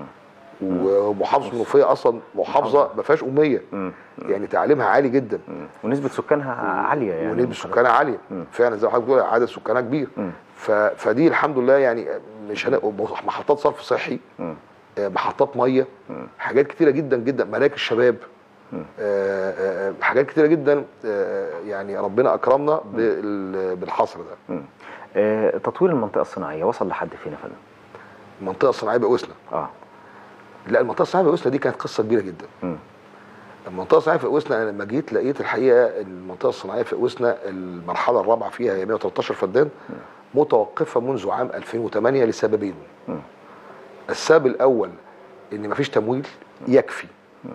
ومحافظه المنوفيه اصلا محافظه ما فيهاش اميه يعني تعليمها عالي جدا مم. ونسبة سكانها عالية يعني ونسبه سكانها عاليه فعلا زي ما حضرتك بتقول عدد سكانها كبير ف... فدي الحمد لله يعني مش هن... محطات صرف صحي آه، محطات ميه حاجات كتيره جدا جدا مراكز شباب آه، آه، آه، حاجات كتيره جدا آه، يعني ربنا اكرمنا بال... بالحصر ده مم. آه، تطوير المنطقة الصناعية وصل لحد فين يا فندم؟ المنطقه الصناعيه بقوسنا اه لا المنطقه الصناعيه بقوسنا دي كانت قصه كبيره جدا مم. المنطقه الصناعيه في قوسنا انا لما جيت لقيت الحقيقه المنطقه الصناعيه في قوسنا المرحله الرابعه فيها هي 113 فدان متوقفه منذ عام 2008 لسببين مم. السبب الاول ان مفيش تمويل يكفي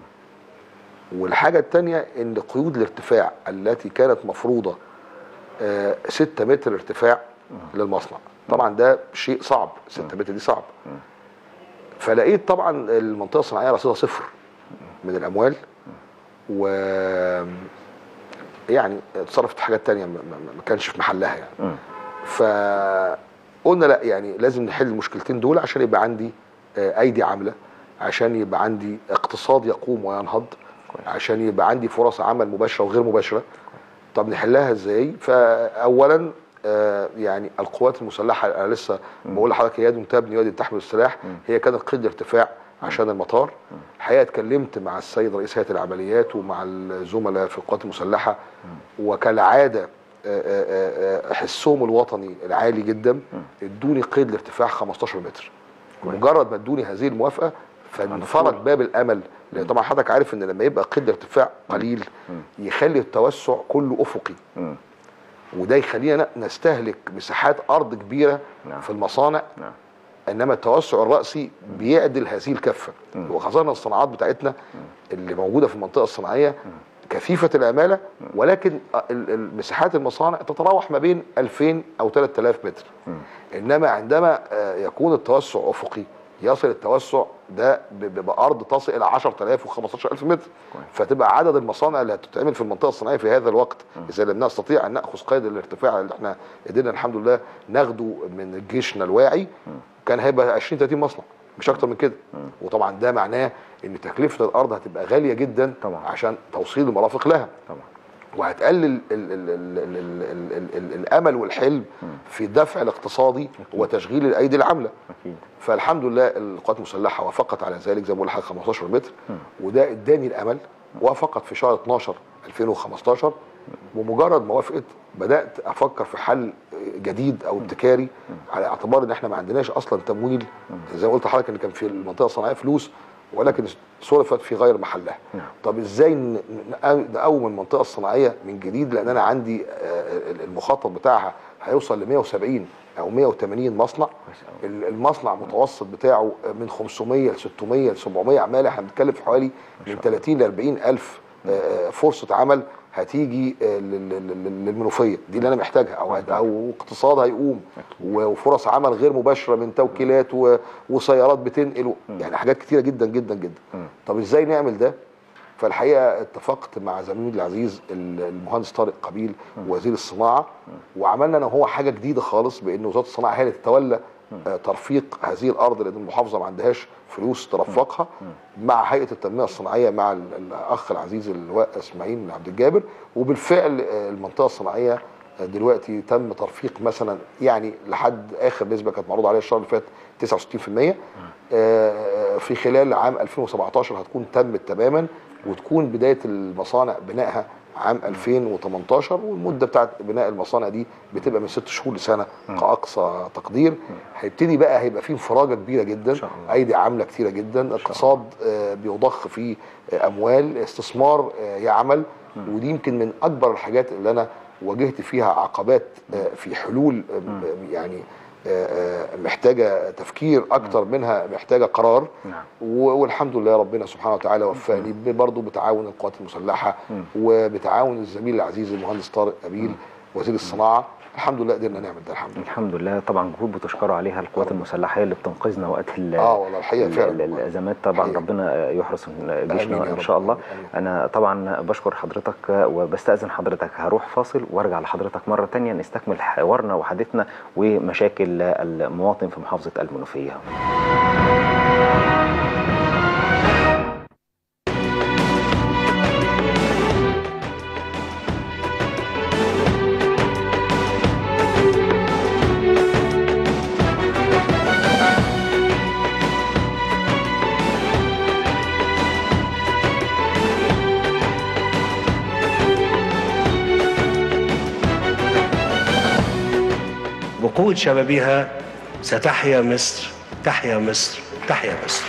والحاجه الثانيه ان قيود الارتفاع التي كانت مفروضه 6 متر ارتفاع للمصنع طبعا ده شيء صعب 6 متر دي صعب فلقيت طبعا المنطقه الصناعيه رصيدها صفر من الاموال و يعني اتصرفت في حاجات تانية ما- ما ما كانش في محلها يعني مم. فقلنا لا يعني لازم نحل المشكلتين دول عشان يبقى عندي آه، ايدي عامله عشان يبقى عندي اقتصاد يقوم وينهض عشان يبقى عندي فرص عمل مباشره وغير مباشره طب نحلها ازاي فاولا آه، يعني القوات المسلحه انا لسه بقول لحضرتك هي يد تبني ويد تحمل السلاح هي كانت قيد ارتفاع عشان المطار الحقيقه اتكلمت مع السيد رئيس هيئه العمليات ومع الزملاء في القوات المسلحه وكالعاده آه، آه، آه، حسهم الوطني العالي جدا ادوني قيد الارتفاع 15 متر مجرد ما ادوني هذه الموافقه فانفرد باب الامل لان طبعا حضرتك عارف ان لما يبقى قيد الارتفاع قليل يخلي التوسع كله افقي مم. وده يخلينا نستهلك مساحات ارض كبيره نعم. في المصانع نعم انما التوسع الراسي بيعدل هذه الكفه وخاصه الصناعات بتاعتنا اللي موجوده في المنطقه الصناعيه كثيفه العماله ولكن ال- ال- مساحات المصانع تتراوح ما بين 2000 او 3000 متر انما عندما آه، يكون التوسع افقي يصل التوسع ده ب- ب- بارض تصل الى 10000 و15000 متر فتبقى عدد المصانع اللي هتتعمل في المنطقه الصناعيه في هذا الوقت اذا لم نستطيع ان ناخذ قيد الارتفاع اللي احنا قدرنا الحمد لله ناخده من جيشنا الواعي كان هيبقى 20 30 مصنع مش اكتر من كده وطبعا ده معناه ان تكلفه الارض هتبقى غاليه جدا طبعا. عشان توصيل المرافق لها طبعا وهتقلل ال ال ال ال ال ال ال ال الامل والحلم في الدفع الاقتصادي وتشغيل الايدي العامله اكيد فالحمد لله القوات المسلحه وافقت على ذلك زي ما بقول لحضرتك 15 متر وده اداني الامل وافقت في شهر 12 2015 بمجرد ما وافقت بدات افكر في حل جديد او ابتكاري على اعتبار ان احنا ما عندناش اصلا تمويل زي ما قلت لحضرتك ان كان في المنطقه الصناعيه فلوس ولكن صرفت في غير محلها طب ازاي ن- ن- نقوم المنطقه الصناعيه من جديد لان انا عندي آه، المخطط بتاعها هيوصل ل 170 او 180 مصنع ال- المصنع متوسط بتاعه من 500 ل 600 ل 700 عماله احنا بنتكلم في حوالي من 30 ل 40 الف آه، فرصه عمل هتيجي آه، لل- لل- لل- للمنوفيه دي اللي انا محتاجها او او اقتصاد هيقوم وفرص عمل غير مباشره من توكيلات و- وسيارات بتنقل و- يعني حاجات كتيره جدا جدا جدا طب ازاي نعمل ده فالحقيقه اتفقت مع زميلي العزيز ال- المهندس طارق قبيل وزير الصناعه وعملنا انا وهو حاجه جديده خالص بان وزاره الصناعه هي اللي تتولى آه، ترفيق هذه الارض لان المحافظه ما عندهاش فلوس ترفقها مع هيئه التنميه الصناعيه مع ال- الاخ العزيز اللواء اسماعيل عبد الجابر وبالفعل آه، المنطقه الصناعيه آه، دلوقتي تم ترفيق مثلا يعني لحد اخر نسبه كانت معروضه عليها الشهر اللي فات 69% آه، في خلال عام 2017 هتكون تمت تماما وتكون بدايه المصانع بنائها عام 2018 والمده بتاعت بناء المصانع دي بتبقى من ست شهور لسنه كاقصى تقدير هيبتدي بقى هيبقى فيه انفراجه كبيره جدا شاء الله. ايدي عامله كتيره جدا اقتصاد آه، بيضخ فيه آه، اموال استثمار آه، يعمل ودي يمكن من اكبر الحاجات اللي انا واجهت فيها عقبات آه، في حلول آه، يعني آه، آه، محتاجه تفكير اكتر منها محتاجه قرار نعم. و- والحمد لله ربنا سبحانه وتعالى وفقني برضه بتعاون القوات المسلحه وبتعاون الزميل العزيز المهندس طارق قبيل وزير الصناعه الحمد لله قدرنا نعمل ده الحمد لله الحمد لله طبعا جهود بتشكروا عليها القوات المسلاحه هي اللي بتنقذنا وقت ال- اه والله الحقيقه ال- فعلا ال- والله. الازمات طبعا حقيقة. ربنا يحرس آمين جيشنا يا ان رب. شاء الله آمين. انا طبعا بشكر حضرتك وبستاذن حضرتك هروح فاصل وارجع لحضرتك مره تانية نستكمل حوارنا وحديثنا ومشاكل المواطن في محافظه المنوفيه بقوة شبابها ستحيا مصر تحيا مصر تحيا مصر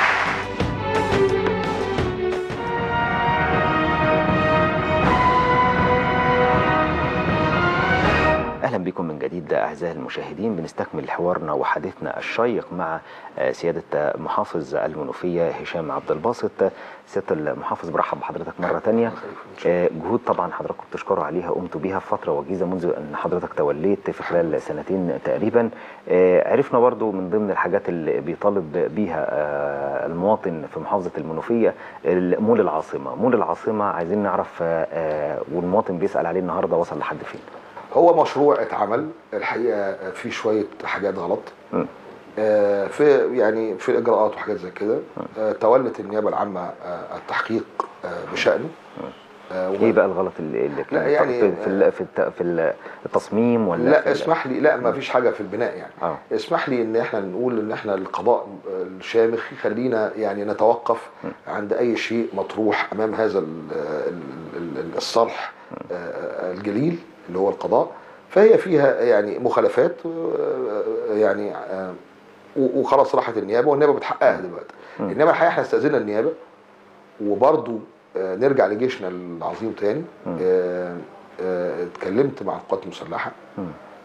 اهلا بكم من جديد اعزائي المشاهدين بنستكمل حوارنا وحديثنا الشيق مع آه، سياده آه، محافظ المنوفيه هشام عبد الباسط سياده المحافظ برحب بحضرتك مره تانية آه، جهود طبعا حضراتكم بتشكروا عليها قمتوا بيها في فتره وجيزه منذ ان حضرتك توليت في خلال سنتين تقريبا آه، عرفنا برضو من ضمن الحاجات اللي بيطالب بيها آه، المواطن في محافظه المنوفيه مول العاصمه مول العاصمه عايزين نعرف آه، آه، والمواطن بيسال عليه النهارده وصل لحد فين هو مشروع اتعمل الحقيقه في شويه حاجات غلط م. آه، في يعني في الاجراءات وحاجات زي كده آه، تولت النيابه العامه آه، التحقيق آه، بشانه آه، وما- ايه بقى الغلط اللي, اللي كان لا، يعني- في في, ال- في, الت- في التصميم ولا في لا ال- اسمح لي لا ما فيش حاجه في البناء يعني اه اسمح لي ان احنا نقول ان احنا القضاء الشامخ يخلينا يعني نتوقف عند اي شيء مطروح امام هذا ال- ال- ال- الصرح آه، الجليل اللي هو القضاء فهي فيها يعني مخالفات آه، يعني آه، و- وخلاص راحت النيابه والنيابه بتحققها دلوقتي انما الحقيقه احنا استاذنا النيابه وبرضو آه، نرجع لجيشنا العظيم تاني آه، آه، اتكلمت مع القوات المسلحه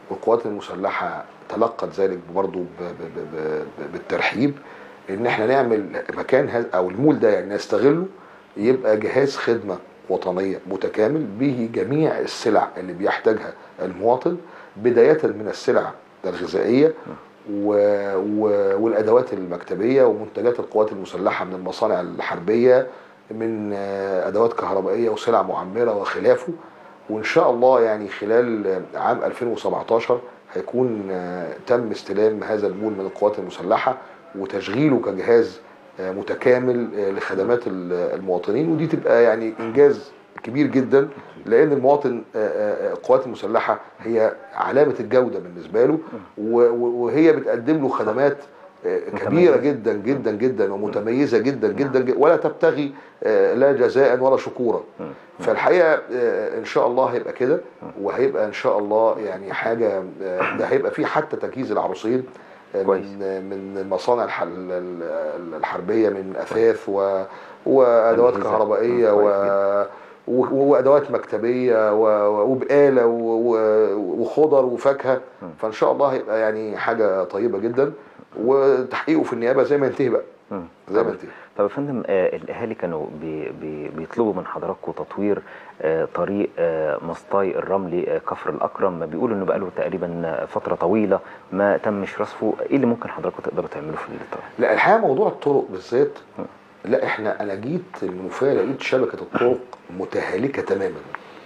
والقوات المسلحه تلقت ذلك برضه ب- ب- ب- ب- بالترحيب ان احنا نعمل مكان هذا او المول ده يعني نستغله يبقى جهاز خدمه وطنيه متكامل به جميع السلع اللي بيحتاجها المواطن بدايه من السلع الغذائيه و... و... والادوات المكتبيه ومنتجات القوات المسلحه من المصانع الحربيه من آه، ادوات كهربائيه وسلع معمره وخلافه وان شاء الله يعني خلال آه، عام 2017 هيكون آه، تم استلام هذا المول من القوات المسلحه وتشغيله كجهاز آه، متكامل آه، لخدمات ال- المواطنين ودي تبقى يعني انجاز كبير جدا لان المواطن آه، آه، آه، القوات المسلحه هي علامه الجوده بالنسبه له و- و- وهي بتقدم له خدمات آه، كبيره جدا جدا جدا ومتميزه جدا جدا جدا ولا تبتغي آه، لا جزاء ولا شكورا فالحقيقه آه، ان شاء الله هيبقى كده وهيبقى ان شاء الله يعني حاجه آه، ده هيبقى فيه حتى تجهيز العروسين آه، كويس. من من المصانع الح- ال- ال- الحربيه من اثاث و وادوات تجهيزات. كهربائيه كويس و و- وادوات مكتبيه و- وبقاله و- و- وخضر وفاكهه فان شاء الله هيبقى يعني حاجه طيبه جدا وتحقيقه في النيابه زي ما ينتهي بقى مم. زي ما طب- ينتهي طب يا فندم آه، الاهالي كانوا بي بي بيطلبوا من حضراتكم تطوير آه، طريق آه، مسطاي الرملي آه، كفر الاكرم ما بيقولوا انه بقاله تقريبا فتره طويله ما تمش رصفه ايه اللي ممكن حضراتكم تقدروا تعملوا في الطريق لا الحقيقه موضوع الطرق بالذات لا احنا انا جيت المنوفيه لقيت شبكه الطرق متهالكه تماما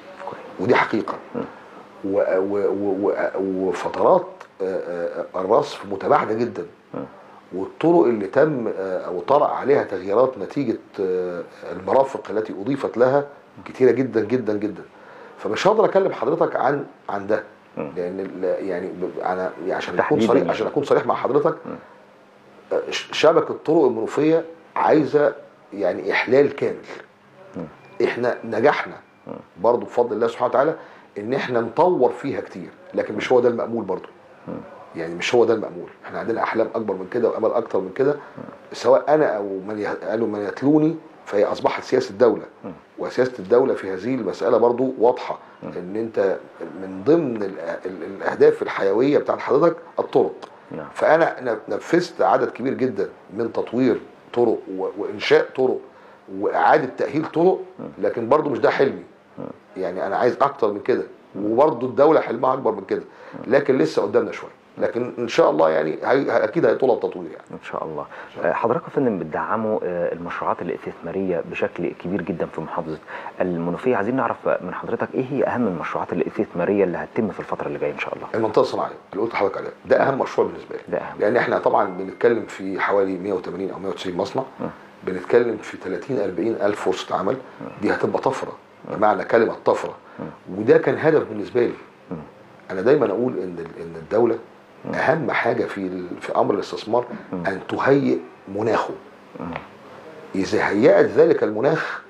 ودي حقيقه و و و و وفترات آه، آه، الرصف متباعده جدا والطرق اللي تم آه، او طرأ عليها تغييرات نتيجه آه، المرافق التي اضيفت لها كتيره جدا جدا جدا فمش هقدر اكلم حضرتك عن عن ده لان ال- يعني ب- انا يعني عشان اكون تحديداً صريح يعني. عشان اكون صريح مع حضرتك آه، ش- شبكه الطرق المنوفيه عايزه يعني احلال كامل احنا نجحنا برضو بفضل الله سبحانه وتعالى ان احنا نطور فيها كتير لكن مش هو ده المأمول برضو يعني مش هو ده المأمول احنا عندنا احلام اكبر من كده وامل اكتر من كده سواء انا او من يه- قالوا من يتلوني فهي اصبحت سياسه دوله وسياسه الدوله في هذه المساله برضو واضحه ان انت من ضمن الأ- ال- الاهداف الحيويه بتاعت حضرتك الطرق نعم. فانا ن- نفذت عدد كبير جدا من تطوير طرق و- وانشاء طرق واعاده تاهيل طرق لكن برضو مش ده حلمي يعني انا عايز اكتر من كده وبرضو الدوله حلمها اكبر من كده لكن لسه قدامنا شويه لكن ان شاء الله يعني هي- اكيد هيطلب تطوير يعني ان شاء الله آه، حضراتكم يا فندم بتدعموا آه، المشروعات الاستثماريه بشكل كبير جدا في محافظه المنوفيه عايزين نعرف من حضرتك ايه هي اهم المشروعات الاستثماريه اللي هتتم في الفتره اللي جايه ان شاء الله المنطقه الصناعيه اللي قلت لحضرتك عليها ده اهم مشروع بالنسبه لي ده أهم. لان احنا طبعا بنتكلم في حوالي 180 او 190 مصنع بنتكلم في 30 40 الف فرصه عمل دي هتبقى طفره بمعنى كلمه طفره وده كان هدف بالنسبه لي انا دايما اقول ان ال- ان الدوله اهم حاجه في ال- في امر الاستثمار ان تهيئ مناخه اذا هيأت ذلك المناخ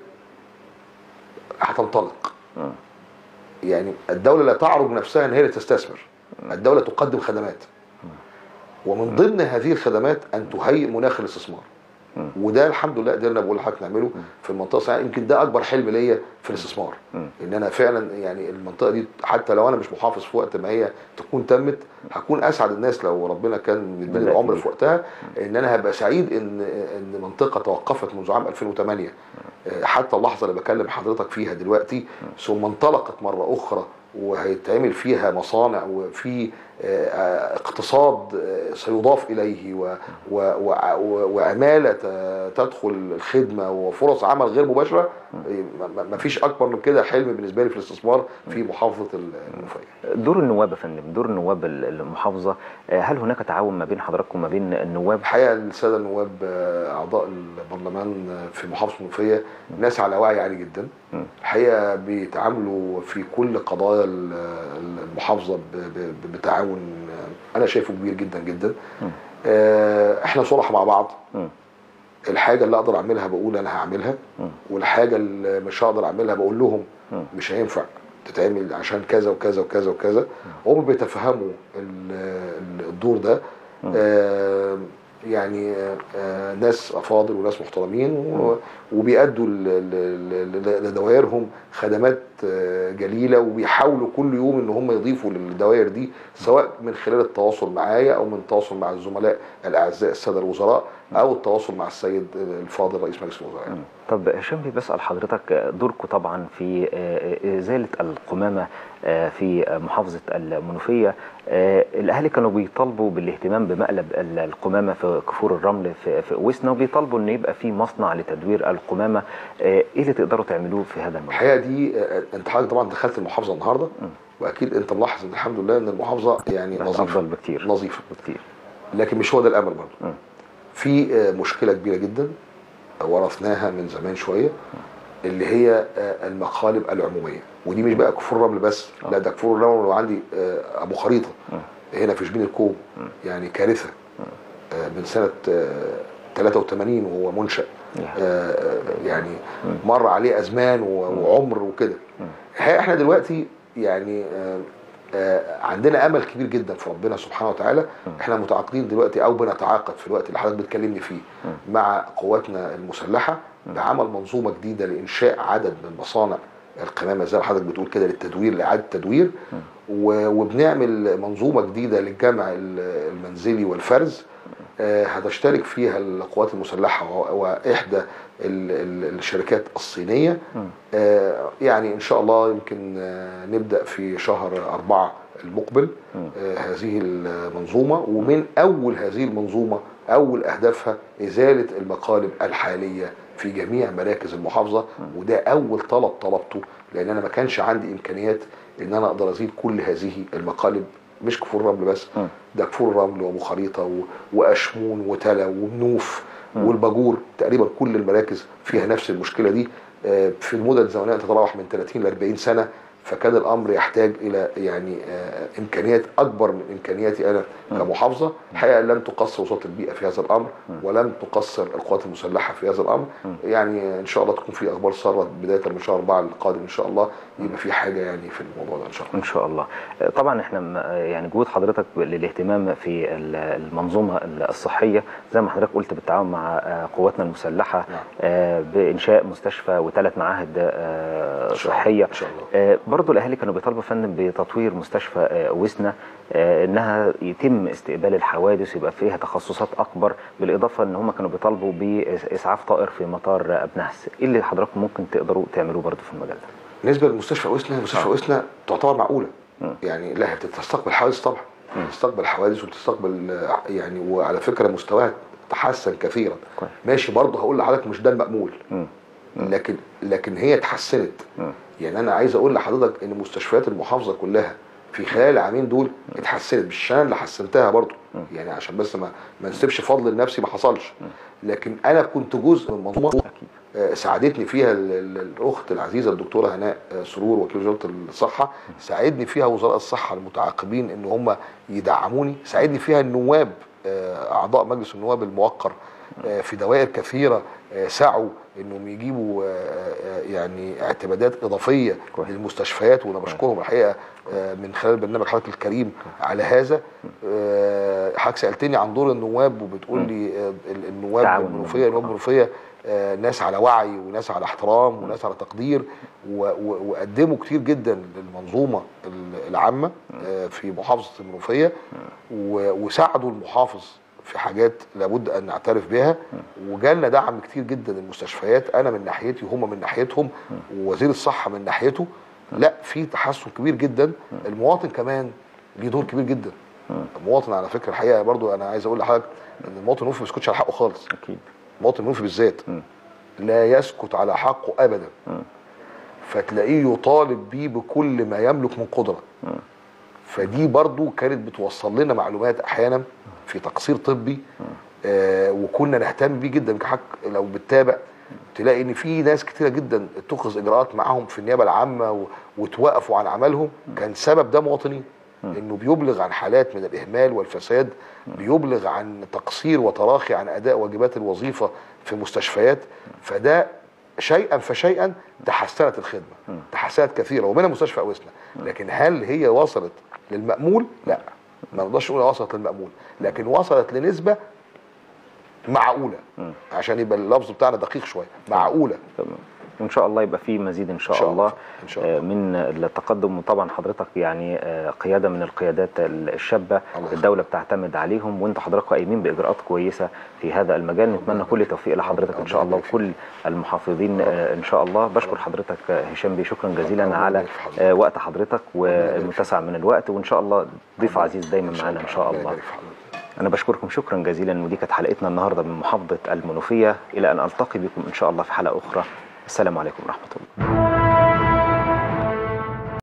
هتنطلق يعني الدوله لا تعرض نفسها ان هي اللي تستثمر الدوله تقدم خدمات ومن ضمن هذه الخدمات ان تهيئ مناخ الاستثمار وده الحمد لله قدرنا بقول لحضرتك نعمله في المنطقه الصناعيه يمكن ده اكبر حلم ليا في الاستثمار ان انا فعلا يعني المنطقه دي حتى لو انا مش محافظ في وقت ما هي تكون تمت هكون اسعد الناس لو ربنا كان مديني بدأت العمر بيه. في وقتها ان انا هبقى سعيد ان ان منطقه توقفت منذ عام 2008 آه، حتى اللحظه اللي بكلم حضرتك فيها دلوقتي ثم انطلقت مره اخرى وهيتعمل فيها مصانع وفي آه، آه، اقتصاد آه، سيضاف اليه و- و- و- و- وعماله ت- تدخل الخدمه وفرص عمل غير مباشره ما فيش اكبر من كده حلم بالنسبه لي في الاستثمار في محافظه المنوفيه دور النواب يا فندم دور النواب ال- المحافظه آه، هل هناك تعاون ما بين حضراتكم وما بين النواب الحقيقه الساده النواب آه، اعضاء البرلمان آه، في محافظه المنوفيه ناس على وعي عالي جدا الحقيقه بيتعاملوا في كل قضايا ال- المحافظه ب- ب- بتعاون آه، انا شايفه كبير جدا جدا آه، احنا صلح مع بعض مم. الحاجه اللي اقدر اعملها بقول انا هعملها والحاجه اللي مش هقدر اعملها بقول لهم مش هينفع تتعمل عشان كذا وكذا وكذا وكذا هم بيتفهموا ال- ال- الدور ده آه، يعني آه، آه، ناس افاضل وناس محترمين و- وبيأدوا ل- ل- ل- لدوائرهم خدمات آه، جليله وبيحاولوا كل يوم ان هم يضيفوا للدوائر دي سواء من خلال التواصل معايا او من التواصل مع الزملاء الاعزاء الساده الوزراء او التواصل مع السيد الفاضل رئيس مجلس الوزراء يعني. طب هشام بيه بسأل حضرتك دوركم طبعا في آه، إزالة القمامة آه، في محافظة المنوفية آه، الأهالي كانوا بيطالبوا بالاهتمام بمقلب ال- القمامة في كفور الرمل في في وسنا وبيطالبوا إن يبقى في مصنع لتدوير القمامة آه، إيه اللي تقدروا تعملوه في هذا الموضوع؟ الحقيقه دي آه، انت حضرتك طبعا دخلت المحافظه النهارده واكيد انت ملاحظ ان الحمد لله ان المحافظه يعني بقت نظيفه أفضل بكتير نظيفه بكتير لكن مش هو ده الامل مم. برضه في آه، مشكله كبيره جدا ورثناها من زمان شويه اللي هي آه، المقالب العموميه ودي مش بقى كفور الرمل بس لا ده كفور الرمل وعندي آه، ابو خريطه هنا في شبين الكوم يعني كارثه آه، من سنه آه، 83 وهو منشأ آه، يعني مر عليه ازمان و- وعمر وكده الحقيقة احنا دلوقتي يعني آه، آه، عندنا امل كبير جدا في ربنا سبحانه وتعالى احنا متعاقدين دلوقتي او بنتعاقد في الوقت اللي حضرتك بتكلمني فيه مع قواتنا المسلحه بعمل منظومه جديده لانشاء عدد من مصانع القمامه زي ما حضرتك بتقول كده للتدوير لاعاده التدوير و- وبنعمل منظومه جديده للجمع ال- المنزلي والفرز آه، هتشترك فيها القوات المسلحه و- واحدى ال- ال- الشركات الصينيه آه، يعني ان شاء الله يمكن آه، نبدا في شهر أربعة المقبل آه، هذه المنظومه ومن اول هذه المنظومه اول اهدافها ازاله المقالب الحاليه في جميع مراكز المحافظه وده اول طلب طلبته لان انا ما كانش عندي امكانيات ان انا اقدر ازيل كل هذه المقالب مش كفور الرمل بس ده كفور الرمل وابو خريطه و- واشمون وتلا ومنوف والباجور تقريبا كل المراكز فيها نفس المشكله دي آه، في المدن الزمنيه تتراوح من 30 ل 40 سنه فكان الامر يحتاج الى يعني آه، امكانيات اكبر من امكانياتي انا كمحافظه الحقيقه لم تقصر وزاره البيئه في هذا الامر ولم تقصر القوات المسلحه في هذا الامر يعني ان شاء الله تكون في اخبار ساره بدايه من شهر 4 القادم ان شاء الله يبقى في حاجه يعني في الموضوع ده ان شاء الله ان شاء الله طبعا احنا م- يعني جهود حضرتك للاهتمام في ال- المنظومه الصحيه زي ما حضرتك قلت بالتعاون مع آه، قواتنا المسلحه نعم. آه، بانشاء مستشفى وثلاث معاهد آه، إن شاء الله. صحيه إن شاء الله. آه، برضو الاهالي كانوا بيطالبوا فندم بتطوير مستشفى آه، وسنا آه، انها يتم استقبال الحوادث يبقى فيها تخصصات اكبر بالاضافه ان هم كانوا بيطالبوا باسعاف طائر في مطار ابن نحس ايه اللي حضراتكم ممكن تقدروا تعملوه برضو في المجال ده بالنسبه لمستشفى وسنا مستشفى آه. وسنا تعتبر معقوله مم. يعني لا هي بتستقبل حوادث طبعا بتستقبل حوادث وبتستقبل آه، يعني وعلى فكره مستواها تحسن كثيرا كويس. ماشي برضه هقول لحضرتك مش ده المأمول مم. لكن لكن هي اتحسنت مم. يعني انا عايز اقول لحضرتك ان مستشفيات المحافظه كلها في خلال العامين دول اتحسنت مش انا اللي حسنتها برضه يعني عشان بس ما ما نسيبش فضل لنفسي ما حصلش لكن انا كنت جزء من منظومه اكيد آه، ساعدتني فيها ال- ال- الاخت العزيزه الدكتوره هناء آه، سرور وكيل وزاره الصحه ساعدني فيها وزراء الصحه المتعاقبين ان هم يدعموني ساعدني فيها النواب آه، اعضاء مجلس النواب الموقر آه، في دوائر كثيره آه، سعوا انهم يجيبوا آه، آه، يعني اعتمادات اضافيه كويس. للمستشفيات وانا بشكرهم الحقيقه آه، من خلال برنامج حضرتك الكريم على هذا آه، حضرتك سالتني عن دور النواب وبتقول لي آه، ال- النواب تعاون المنوفيه النواب المنوفيه آه، ناس على وعي وناس على احترام وناس على تقدير و- و- وقدموا كتير جدا للمنظومه ال- العامه آه، في محافظه المنوفيه و- وساعدوا المحافظ في حاجات لابد ان نعترف بها وجالنا دعم كتير جدا للمستشفيات انا من ناحيتي وهم من ناحيتهم ووزير الصحه من ناحيته لا في تحسن كبير جدا المواطن كمان ليه دور كبير جدا المواطن على فكره الحقيقه برضو انا عايز اقول لحضرتك ان المواطن المنوفي ما بيسكتش على حقه خالص اكيد المواطن المنوفي بالذات مم. لا يسكت على حقه ابدا مم. فتلاقيه يطالب بيه بكل ما يملك من قدره فدي برضو كانت بتوصل لنا معلومات احيانا في تقصير طبي آه وكنا نهتم بيه جدا كحق لو بتتابع تلاقي ان في ناس كتيره جدا اتخذ اجراءات معاهم في النيابه العامه و- وتوقفوا عن عملهم كان سبب ده مواطنين انه بيبلغ عن حالات من الاهمال والفساد بيبلغ عن تقصير وتراخي عن اداء واجبات الوظيفه في مستشفيات فده شيئا فشيئا تحسنت الخدمه تحسنت كثيرا ومنها مستشفى اوسنا لكن هل هي وصلت للمأمول لا ما نقدرش نقول وصلت للمأمول لكن وصلت لنسبه معقوله عشان يبقى اللفظ بتاعنا دقيق شويه معقوله تمام وان شاء الله يبقى في مزيد ان شاء, إن شاء الله, الله. إن شاء الله. آه، من التقدم وطبعا حضرتك يعني آه، قياده من القيادات الشابه الله الدوله بتعتمد عليهم وانتوا حضرتك قايمين باجراءات كويسه في هذا المجال نتمنى كل توفيق لحضرتك ان شاء الله الله وكل المحافظين آه، ان شاء الله بشكر حضرتك آه، هشام بيه شكرا جزيلا الله على يبارك في حضرتك. آه، وقت حضرتك يبارك فيك. والمتسع من الوقت وان شاء الله ضيف عزيز دايما معانا ان شاء الله الله يبارك في حضرتك. أنا بشكركم شكرا جزيلا ودي كانت حلقتنا النهارده من محافظة المنوفية إلى أن ألتقي بكم إن شاء الله في حلقة أخرى السلام عليكم ورحمة الله